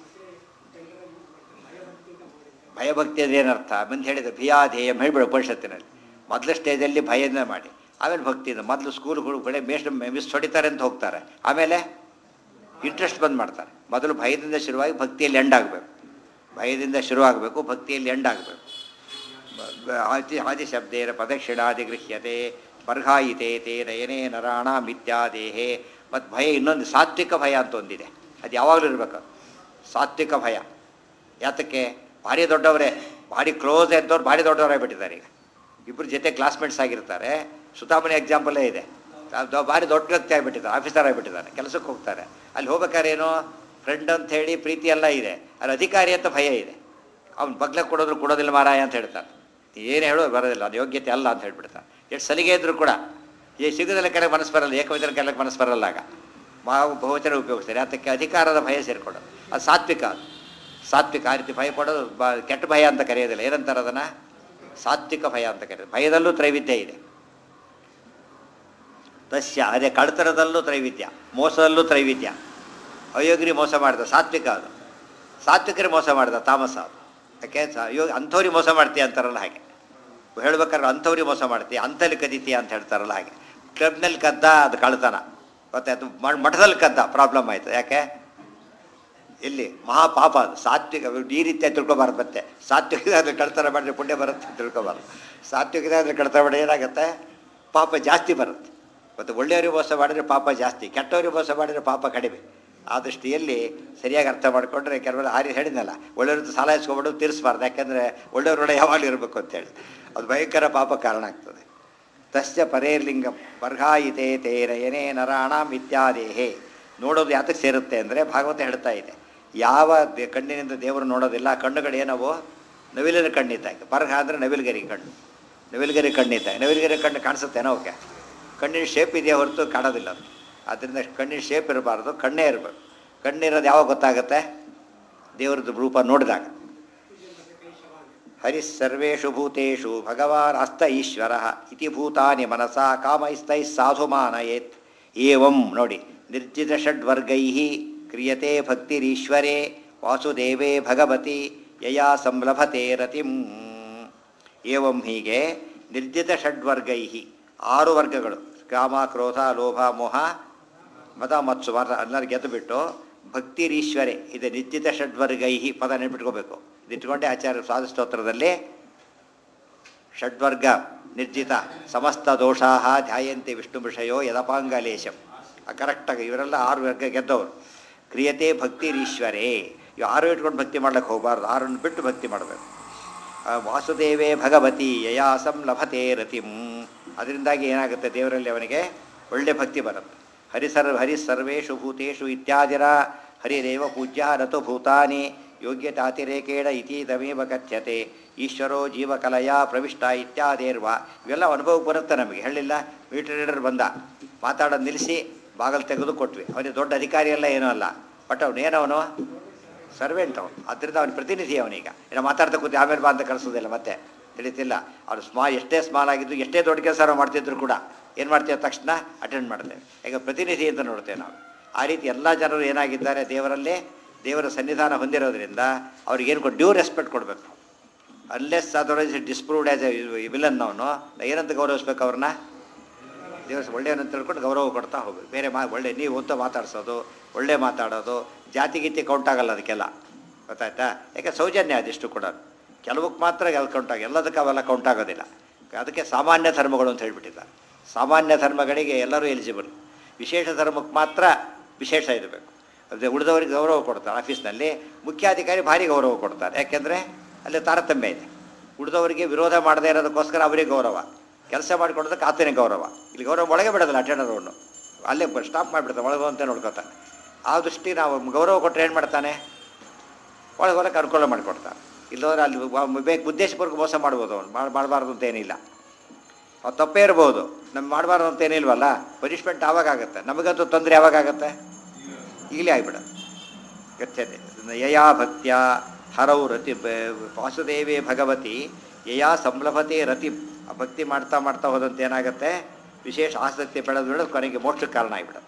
ಭಯಭಕ್ತಿ ಅಂದ್ರೆ ಏನರ್ಥ ಮುಂದೆ ಹೇಳಿದ ಭಿಯಾಧೇಯಂ ಹೇಳ್ಬೇಡ ಉಪನಿಷತ್ತಿನಲ್ಲಿ ಮೊದಲ ಸ್ಟೇಜಲ್ಲಿ ಭಯದಿಂದ ಮಾಡಿ ಆಮೇಲೆ ಭಕ್ತಿಯಿಂದ ಮೊದಲು ಸ್ಕೂಲ್ಗಳು ಕಡೆ ಮೇಸ್ಟ್ ಮಿಸ್ ಹೊಡಿತಾರೆ ಅಂತ ಹೋಗ್ತಾರೆ ಆಮೇಲೆ ಇಂಟ್ರೆಸ್ಟ್ ಬಂದು ಮಾಡ್ತಾರೆ ಮೊದಲು ಭಯದಿಂದ ಶುರುವಾಗಿ ಭಕ್ತಿಯಲ್ಲಿ ಎಂಡ್ ಆಗಬೇಕು ಭಯದಿಂದ ಶುರುವಾಗಬೇಕು ಭಕ್ತಿಯಲ್ಲಿ ಎಂಡ್ ಆಗಬೇಕು ಆದಿ ಆದಿಶಬ್ದೇನ ಪ್ರದಕ್ಷಿಣಾದಿ ಗೃಹ್ಯತೆ ಬರ್ಘಾಯಿತೆ ತೇ ನಯನೇ ನರಾಣ ಮಿತ್ಯಾದೇಹೇ ಮತ್ತು ಭಯ ಇನ್ನೊಂದು ಸಾತ್ವಿಕ ಭಯ ಅಂತ ಒಂದಿದೆ ಅದು ಯಾವಾಗಲೂ ಇರಬೇಕು ಸಾತ್ವಿಕ ಭಯ ಯಾತಕ್ಕೆ ಭಾರಿ ದೊಡ್ಡವರೇ ಭಾರಿ ಕ್ಲೋಸ್ ಇದ್ದವ್ರು ಭಾರಿ ದೊಡ್ಡವರಾಗ್ಬಿಟ್ಟಿದ್ದಾರೆ ಈಗ ಇಬ್ಬರು ಜೊತೆ ಕ್ಲಾಸ್ಮೇಟ್ಸ್ ಆಗಿರ್ತಾರೆ ಸುತಾಮನಿ ಎಕ್ಸಾಂಪಲೇ ಇದೆ ಅದು ಭಾರಿ ದೊಡ್ಡ ವ್ಯಕ್ತಿ ಆಗಿಬಿಟ್ಟಿದ್ದಾರೆ ಆಫೀಸರ್ ಆಗಿಬಿಟ್ಟಿದ್ದಾರೆ ಕೆಲಸಕ್ಕೆ ಹೋಗ್ತಾರೆ ಅಲ್ಲಿ ಹೋಗ್ಬೇಕಾದ್ರೆ ಏನೋ ಫ್ರೆಂಡ್ ಅಂತ ಹೇಳಿ ಪ್ರೀತಿ ಎಲ್ಲ ಇದೆ ಅಲ್ಲಿ ಅಧಿಕಾರಿ ಅಂತ ಭಯ ಇದೆ ಅವ್ನು ಬಗ್ಲ ಕೊಡೋದ್ರು ಕೊಡೋದಿಲ್ಲ ಮಾರಾಯ ಅಂತ ಹೇಳ್ತಾನೆ ಏನು ಹೇಳೋ ಬರೋದಿಲ್ಲ ಅದು ಯೋಗ್ಯತೆ ಅಲ್ಲ ಅಂತ ಹೇಳ್ಬಿಡ್ತಾನೆ ಎಷ್ಟು ಸಲಿಗೆ ಇದ್ದರೂ ಕೂಡ ಈ ಸಿಗದಲ್ಲ ಕೆಳಗೆ ಮನಸ್ಸು ಬರಲ್ಲ ಏಕವಚನ ಕೆಳಗೆ ಮನಸ್ಸು ಬರಲ್ಲ ಆಗ ಮಾ ಬಹುವಚನ ಉಪಯೋಗಿಸ್ತಾರೆ ಅದಕ್ಕೆ ಅಧಿಕಾರದ ಭಯ ಸೇರಿಕೊಡೋದು ಅದು ಸಾತ್ವಿಕ ಅದು ಸಾತ್ವಿಕ ಆ ರೀತಿ ಭಯ ಪಡೋದು ಬ ಕೆಟ್ಟ ಭಯ ಅಂತ ಕರೆಯೋದಿಲ್ಲ ಏನಂತಾರೆ ಅದನ್ನು ಸಾತ್ವಿಕ ಭಯ ಅಂತ ಕರೆಯೋದು ಭಯದಲ್ಲೂ ತ್ರೈವಿಧ್ಯ ಇದೆ ತಸ್ಯ ಅದೇ ಕಳ್ತನದಲ್ಲೂ ತ್ರೈವಿಧ್ಯ ಮೋಸದಲ್ಲೂ ತ್ರೈವಿಧ್ಯ ಅಯೋಗ್ರಿ ಮೋಸ ಮಾಡಿದ ಸಾತ್ವಿಕ ಅದು ಸಾತ್ವಿಕರಿಗೆ ಮೋಸ ಮಾಡಿದ ತಾಮಸ ಅದು ಯಾಕೆ ಸ ಯೋಗ ಅಂಥವ್ರಿಗೆ ಮೋಸ ಮಾಡ್ತೀಯ ಅಂತಾರಲ್ಲ ಹಾಗೆ ಹೇಳ್ಬೇಕಾದ್ರೆ ಅಂಥವ್ರಿಗೆ ಮೋಸ ಮಾಡ್ತೀಯ ಅಂಥಲ್ಲಿ ಕದೀತೀಯ ಅಂತ ಹೇಳ್ತಾರಲ್ಲ ಹಾಗೆ ಕ್ಲಬ್ನಲ್ಲಿ ಕದ್ದ ಅದು ಕಳ್ತನ ಮತ್ತೆ ಅದು ಮ- ಮಠದಲ್ಲಿ ಕದ್ದ ಪ್ರಾಬ್ಲಮ್ ಆಯಿತು ಯಾಕೆ ಇಲ್ಲಿ ಮಹಾಪಾಪ ಅದು ಸಾತ್ವಿಕ ಈ ರೀತಿ ತಿಳ್ಕೊಬಾರ್ದು ಮತ್ತೆ ಸಾತ್ವಿಕದಾದ್ರೆ ಕಳ್ತನ ಮಾಡಿದ್ರೆ ಪುಣ್ಯ ಬರುತ್ತೆ ಅಂತ ತಿಳ್ಕೊಬಾರ್ದು ಸಾತ್ವಿಕದಾದ್ರೆ ಕಳ್ತನ ಮಾಡಿ ಏನಾಗುತ್ತೆ ಪಾಪ ಜಾಸ್ತಿ ಬರುತ್ತೆ ಮತ್ತು ಒಳ್ಳೆಯವ್ರಿಗೆ ಮೋಸ ಮಾಡಿದ್ರೆ ಪಾಪ ಜಾಸ್ತಿ ಕೆಟ್ಟವ್ರಿಗೆ ಮೋಸ ಮಾಡಿದ್ರೆ ಪಾಪ ಕಡಿಮೆ ಆ ದೃಷ್ಟಿಯಲ್ಲಿ ಸರಿಯಾಗಿ ಅರ್ಥ ಮಾಡಿಕೊಂಡ್ರೆ ಕೆಲವರು ಹಾರಿ ಹೇಳಿದ್ನಲ್ಲ ಒಳ್ಳೆಯವ್ರದ್ದು ಸಾಲ ಇಸ್ಕೊಬಿಟ್ಟು ತೀರಿಸಬಾರ್ದು ಯಾಕೆಂದರೆ ಒಳ್ಳೆಯವ್ರೊಡೆ ಯಾವಾಗಲೂ ಇರಬೇಕು ಅಂತೇಳಿ ಅದು ಭಯಂಕರ ಪಾಪ ಕಾರಣ ಆಗ್ತದೆ ತಸ್ಯ ಪರೇರ್ಲಿಂಗಂ ಬರ್ಘಾಯಿತೆ ತೇರಯನೇ ನರಾಣಾಂ ಇತ್ಯಾದೇಹೇ ನೋಡೋದು ಯಾತಕ್ಕೆ ಸೇರುತ್ತೆ ಅಂದರೆ ಭಾಗವತ ಹೇಳ್ತಾ ಇದೆ ಯಾವ ದೇ ಕಣ್ಣಿನಿಂದ ದೇವರು ನೋಡೋದಿಲ್ಲ ಆ ಕಣ್ಣುಗಳು ಏನವು ನವಿಲಿನ ಕಣ್ಣಿದ್ದಾಗ ಬರ್ಘ ಅಂದರೆ ನವಿಲುಗರಿ ಕಣ್ಣು ನವಿಲುಗರಿ ಕಣ್ಣಿದ್ದಾಗ ನವಿಲುಗರಿ ಕಣ್ಣು ಕಾಣಿಸುತ್ತೇನೋ ಓಕೆ ಕಣ್ಣಿನ ಶೇಪ್ ಇದೆಯಾ ಹೊರತು ಕಾಣೋದಿಲ್ಲ ಅದು ಆದ್ದರಿಂದ ಕಣ್ಣಿನ ಶೇಪ್ ಇರಬಾರ್ದು ಕಣ್ಣೇ ಇರಬೇಕು ಕಣ್ಣಿರೋದು ಯಾವಾಗ ಗೊತ್ತಾಗುತ್ತೆ ದೇವರದ್ದು ರೂಪ ನೋಡಿದಾಗ ಹರಿಸ್ಸರ್ವೇಷು ಭೂತೇಷು ಭಗವಾನ್ ಅಸ್ತ ಈಶ್ವರ ಇತಿ ಭೂತಾನಿ ಮನಸಾ ಕಾಮೈಸ್ತೈ ಸಾಧುಮಾನಯೇತ್ ಏವಂ ನೋಡಿ ನಿರ್ಜಿತ ಷಡ್ವರ್ಗೈ ಕ್ರಿಯತೆ ಭಕ್ತಿರೀಶ್ವರೇ ವಾಸುದೇವೇ ಭಗವತಿ ಯಯಾ ಸಂಲಭತೆ ರತಿಂ ಏವಂ ಹೀಗೆ ನಿರ್ಜಿತ ಷಡ್ವರ್ಗೈ ಆರು ವರ್ಗಗಳು ಕಾಮ ಕ್ರೋಧ ಲೋಭ ಮೋಹ ಮದ ಮತ್ಸು ಮತ ಎಲ್ಲರೂ ಗೆದ್ದು ಬಿಟ್ಟು ಭಕ್ತಿರೀಶ್ವರೇ ಇದು ನಿಶ್ಚಿತ ಷಡ್ವರ್ಗೈ ಪದ ನೆನ್ಪಿಟ್ಕೋಬೇಕು ಇದಿಟ್ಕೊಂಡೆ ಆಚಾರ್ಯ ಸ್ವಾದಸ್ತೋತ್ರದಲ್ಲಿ ಷಡ್ವರ್ಗ ನಿರ್ಜಿತ ಸಮಸ್ತ ದೋಷಾ ಧ್ಯಾಯಂತೆ ವಿಷ್ಣು ವಿಷಯೋ ಯದಪಾಂಗಲೇಶಂ ಕರೆಕ್ಟಾಗಿ ಇವರೆಲ್ಲ ಆರು ವರ್ಗ ಗೆದ್ದವರು ಕ್ರಿಯತೆ ಭಕ್ತಿರೀಶ್ವರೇ ಇವು ಆರು ಇಟ್ಕೊಂಡು ಭಕ್ತಿ ಮಾಡ್ಲಿಕ್ಕೆ ಹೋಗಬಾರ್ದು ಆರನ್ನು ಬಿಟ್ಟು ಭಕ್ತಿ ಮಾಡಬೇಕು ಆ ವಾಸುದೇವೇ ಭಗವತಿ ಯಯಾಸಂ ಲಭತೆ ರತಿಂ ಅದರಿಂದಾಗಿ ಏನಾಗುತ್ತೆ ದೇವರಲ್ಲಿ ಅವನಿಗೆ ಒಳ್ಳೆ ಭಕ್ತಿ ಬರುತ್ತೆ ಹರಿಸರ್ವ ಹರಿಸರ್ವೇಷು ಭೂತೇಷು ಇತ್ಯಾದಿರ ಹರಿರೇವ ಪೂಜ್ಯ ನತು ಭೂತಾನಿ ಯೋಗ್ಯತಾತಿರೇಕೇಣ ಇತಿ ತಮೇವ ಕಥ್ಯತೆ ಈಶ್ವರೋ ಜೀವಕಲಯ ಪ್ರವಿಷ್ಟ ಇತ್ಯಾದಿರ್ವ ಇವೆಲ್ಲ ಅನುಭವಕ್ಕೆ ಬರುತ್ತೆ ನಮಗೆ ಹೇಳಿಲ್ಲ ಮೀಟರ್ ರೀಡರ್ ಬಂದ ಮಾತಾಡೋದು ನಿಲ್ಲಿಸಿ ಬಾಗಲು ತೆಗೆದು ಕೊಟ್ವಿ ಅವನಿಗೆ ದೊಡ್ಡ ಅಧಿಕಾರಿ ಎಲ್ಲ ಏನೂ ಅಲ್ಲ ಬಟ್ ಅವನು ಏನವನು ಸರ್ವೆಂಟ್ ಅವನು ಅದರಿಂದ ಅವನ ಪ್ರತಿನಿಧಿ ಅವನೀಗ ಏನೋ ಮಾತಾಡ್ತಾ ಕೂತಿ ಆಮೇಲೆ ಬಾ ಅಂತ ಕಳಿಸೋದಿಲ್ಲ ಮತ್ತೆ ತಿಳಿತಿಲ್ಲ ಅವ್ರು ಸ್ಮಾ ಎಷ್ಟೇ ಸ್ಮಾಲ್ ಆಗಿದ್ದು ಎಷ್ಟೇ ದೊಡ್ಡ ಕೆಲಸ ನಾವು ಮಾಡ್ತಿದ್ರು ಕೂಡ ಏನು ಮಾಡ್ತೇವೆ ತಕ್ಷಣ ಅಟೆಂಡ್ ಮಾಡ್ತೇವೆ ಈಗ ಪ್ರತಿನಿಧಿ ಅಂತ ನೋಡ್ತೇವೆ ನಾವು ಆ ರೀತಿ ಎಲ್ಲ ಜನರು ಏನಾಗಿದ್ದಾರೆ ದೇವರಲ್ಲೇ ದೇವರ ಸನ್ನಿಧಾನ ಹೊಂದಿರೋದ್ರಿಂದ ಅವ್ರಿಗೇನು ಕೊಟ್ಟು ಡ್ಯೂ ರೆಸ್ಪೆಕ್ಟ್ ಕೊಡಬೇಕು unless otherwise disproved as a villain ಅವನು ಏನಂತ ಗೌರವಿಸ್ಬೇಕು ಅವ್ರನ್ನ ದೇವರ ಒಳ್ಳೆಯವನ್ನ ತಿಳ್ಕೊಂಡು ಗೌರವ ಕೊಡ್ತಾ ಹೋಗ್ಬೇಕು ಬೇರೆ ಮಾ ಒಳ್ಳೆ ನೀವು ಅಂತ ಮಾತಾಡ್ಸೋದು ಒಳ್ಳೆ ಮಾತಾಡೋದು ಜಾತಿ ಗೀತಿ ಕೌಂಟ್ ಆಗಲ್ಲ ಅದಕ್ಕೆಲ್ಲ ಗೊತ್ತಾಯ್ತಾ ಯಾಕೆ ಸೌಜನ್ಯ ಅದಿಷ್ಟು ಕೂಡ ಕೆಲವಕ್ಕೆ ಮಾತ್ರ ಎಲ್ಲ ಕೌಂಟ್ ಆಗ ಎಲ್ಲದಕ್ಕೆ ಅವೆಲ್ಲ ಕೌಂಟ್ ಆಗೋದಿಲ್ಲ ಅದಕ್ಕೆ ಸಾಮಾನ್ಯ ಧರ್ಮಗಳು ಅಂತ ಹೇಳ್ಬಿಟ್ಟಿದ್ದಾರೆ ಸಾಮಾನ್ಯ ಧರ್ಮಗಳಿಗೆ ಎಲ್ಲರೂ ಎಲಿಜಿಬಲ್ ವಿಶೇಷ ಧರ್ಮಕ್ಕೆ ಮಾತ್ರ ವಿಶೇಷ ಇರಬೇಕು ಅದೇ ಉಳಿದವರಿಗೆ ಗೌರವ ಕೊಡ್ತಾರೆ ಆಫೀಸ್ನಲ್ಲಿ ಮುಖ್ಯಾಧಿಕಾರಿ ಭಾರಿ ಗೌರವ ಕೊಡ್ತಾರೆ ಯಾಕೆಂದರೆ ಅಲ್ಲಿ ತಾರತಮ್ಯ ಇದೆ ಉಳಿದವರಿಗೆ ವಿರೋಧ ಮಾಡದೇ ಇರೋದಕ್ಕೋಸ್ಕರ ಅವರಿಗೆ ಗೌರವ ಕೆಲಸ ಮಾಡಿಕೊಡೋದಕ್ಕೆ ಆತನೇ ಗೌರವ ಇಲ್ಲಿ ಗೌರವ ಒಳಗೆ ಬಿಡೋದಿಲ್ಲ ಅಟೆಂಡರ್ ಅವನು ಅಲ್ಲೇ ಸ್ಟಾಪ್ ಮಾಡಿಬಿಡ್ತಾನೆ ಒಳಗೆ ಅಂತ ನೋಡ್ಕೊತಾನೆ ಆ ದೃಷ್ಟಿ ನಾವು ಗೌರವ ಕೊಟ್ಟರೆ ಏನು ಮಾಡ್ತಾನೆ ಒಳಗೆ ಹೊರಕ್ಕೆ ಅನುಕೂಲ ಮಾಡಿಕೊಡ್ತಾನೆ ಇಲ್ಲದ್ರೆ ಅಲ್ಲಿ ವ- ಬೇಕು ಉದ್ದೇಶಪೂರ್ವಕ ಮೋಸ ಮಾಡ್ಬೋದು ಅವನು ಮಾಡ್ ಮಾಡಬಾರ್ದು ಅಂತ ಏನಿಲ್ಲ ಅದು ತಪ್ಪೇ ಇರ್ಬೋದು ನಮ್ಗೆ ಮಾಡಬಾರ್ದು ಅಂತ ಏನಿಲ್ವಲ್ಲ ಪನಿಷ್ಮೆಂಟ್ ಆವಾಗ ಆಗುತ್ತೆ ನಮಗಂತೂ ತೊಂದರೆ ಯಾವಾಗ ಆಗುತ್ತೆ ಈಗಲೇ ಆಗಿಬಿಡೋದು ಗಚ್ಚತೆ ಯಯಾ ಭಕ್ತ್ಯ ಹರೌ ರತಿ ಬ- ವಾಸುದೇವೇ ಭಗವತಿ ಯಯಾ ಸಂಲಭತೆ ರತಿ ಆ ಭಕ್ತಿ ಮಾಡ್ತಾ ಮಾಡ್ತಾ ಹೋದಂತೆ ಏನಾಗುತ್ತೆ ವಿಶೇಷ ಆಸಕ್ತಿ ಬೆಳೆದು ಬೆಳೆದು ಕೊನೆಗೆ ಮೋಕ್ಷಕ್ಕೆ ಕಾರಣ ಆಗಿಬಿಡುತ್ತೆ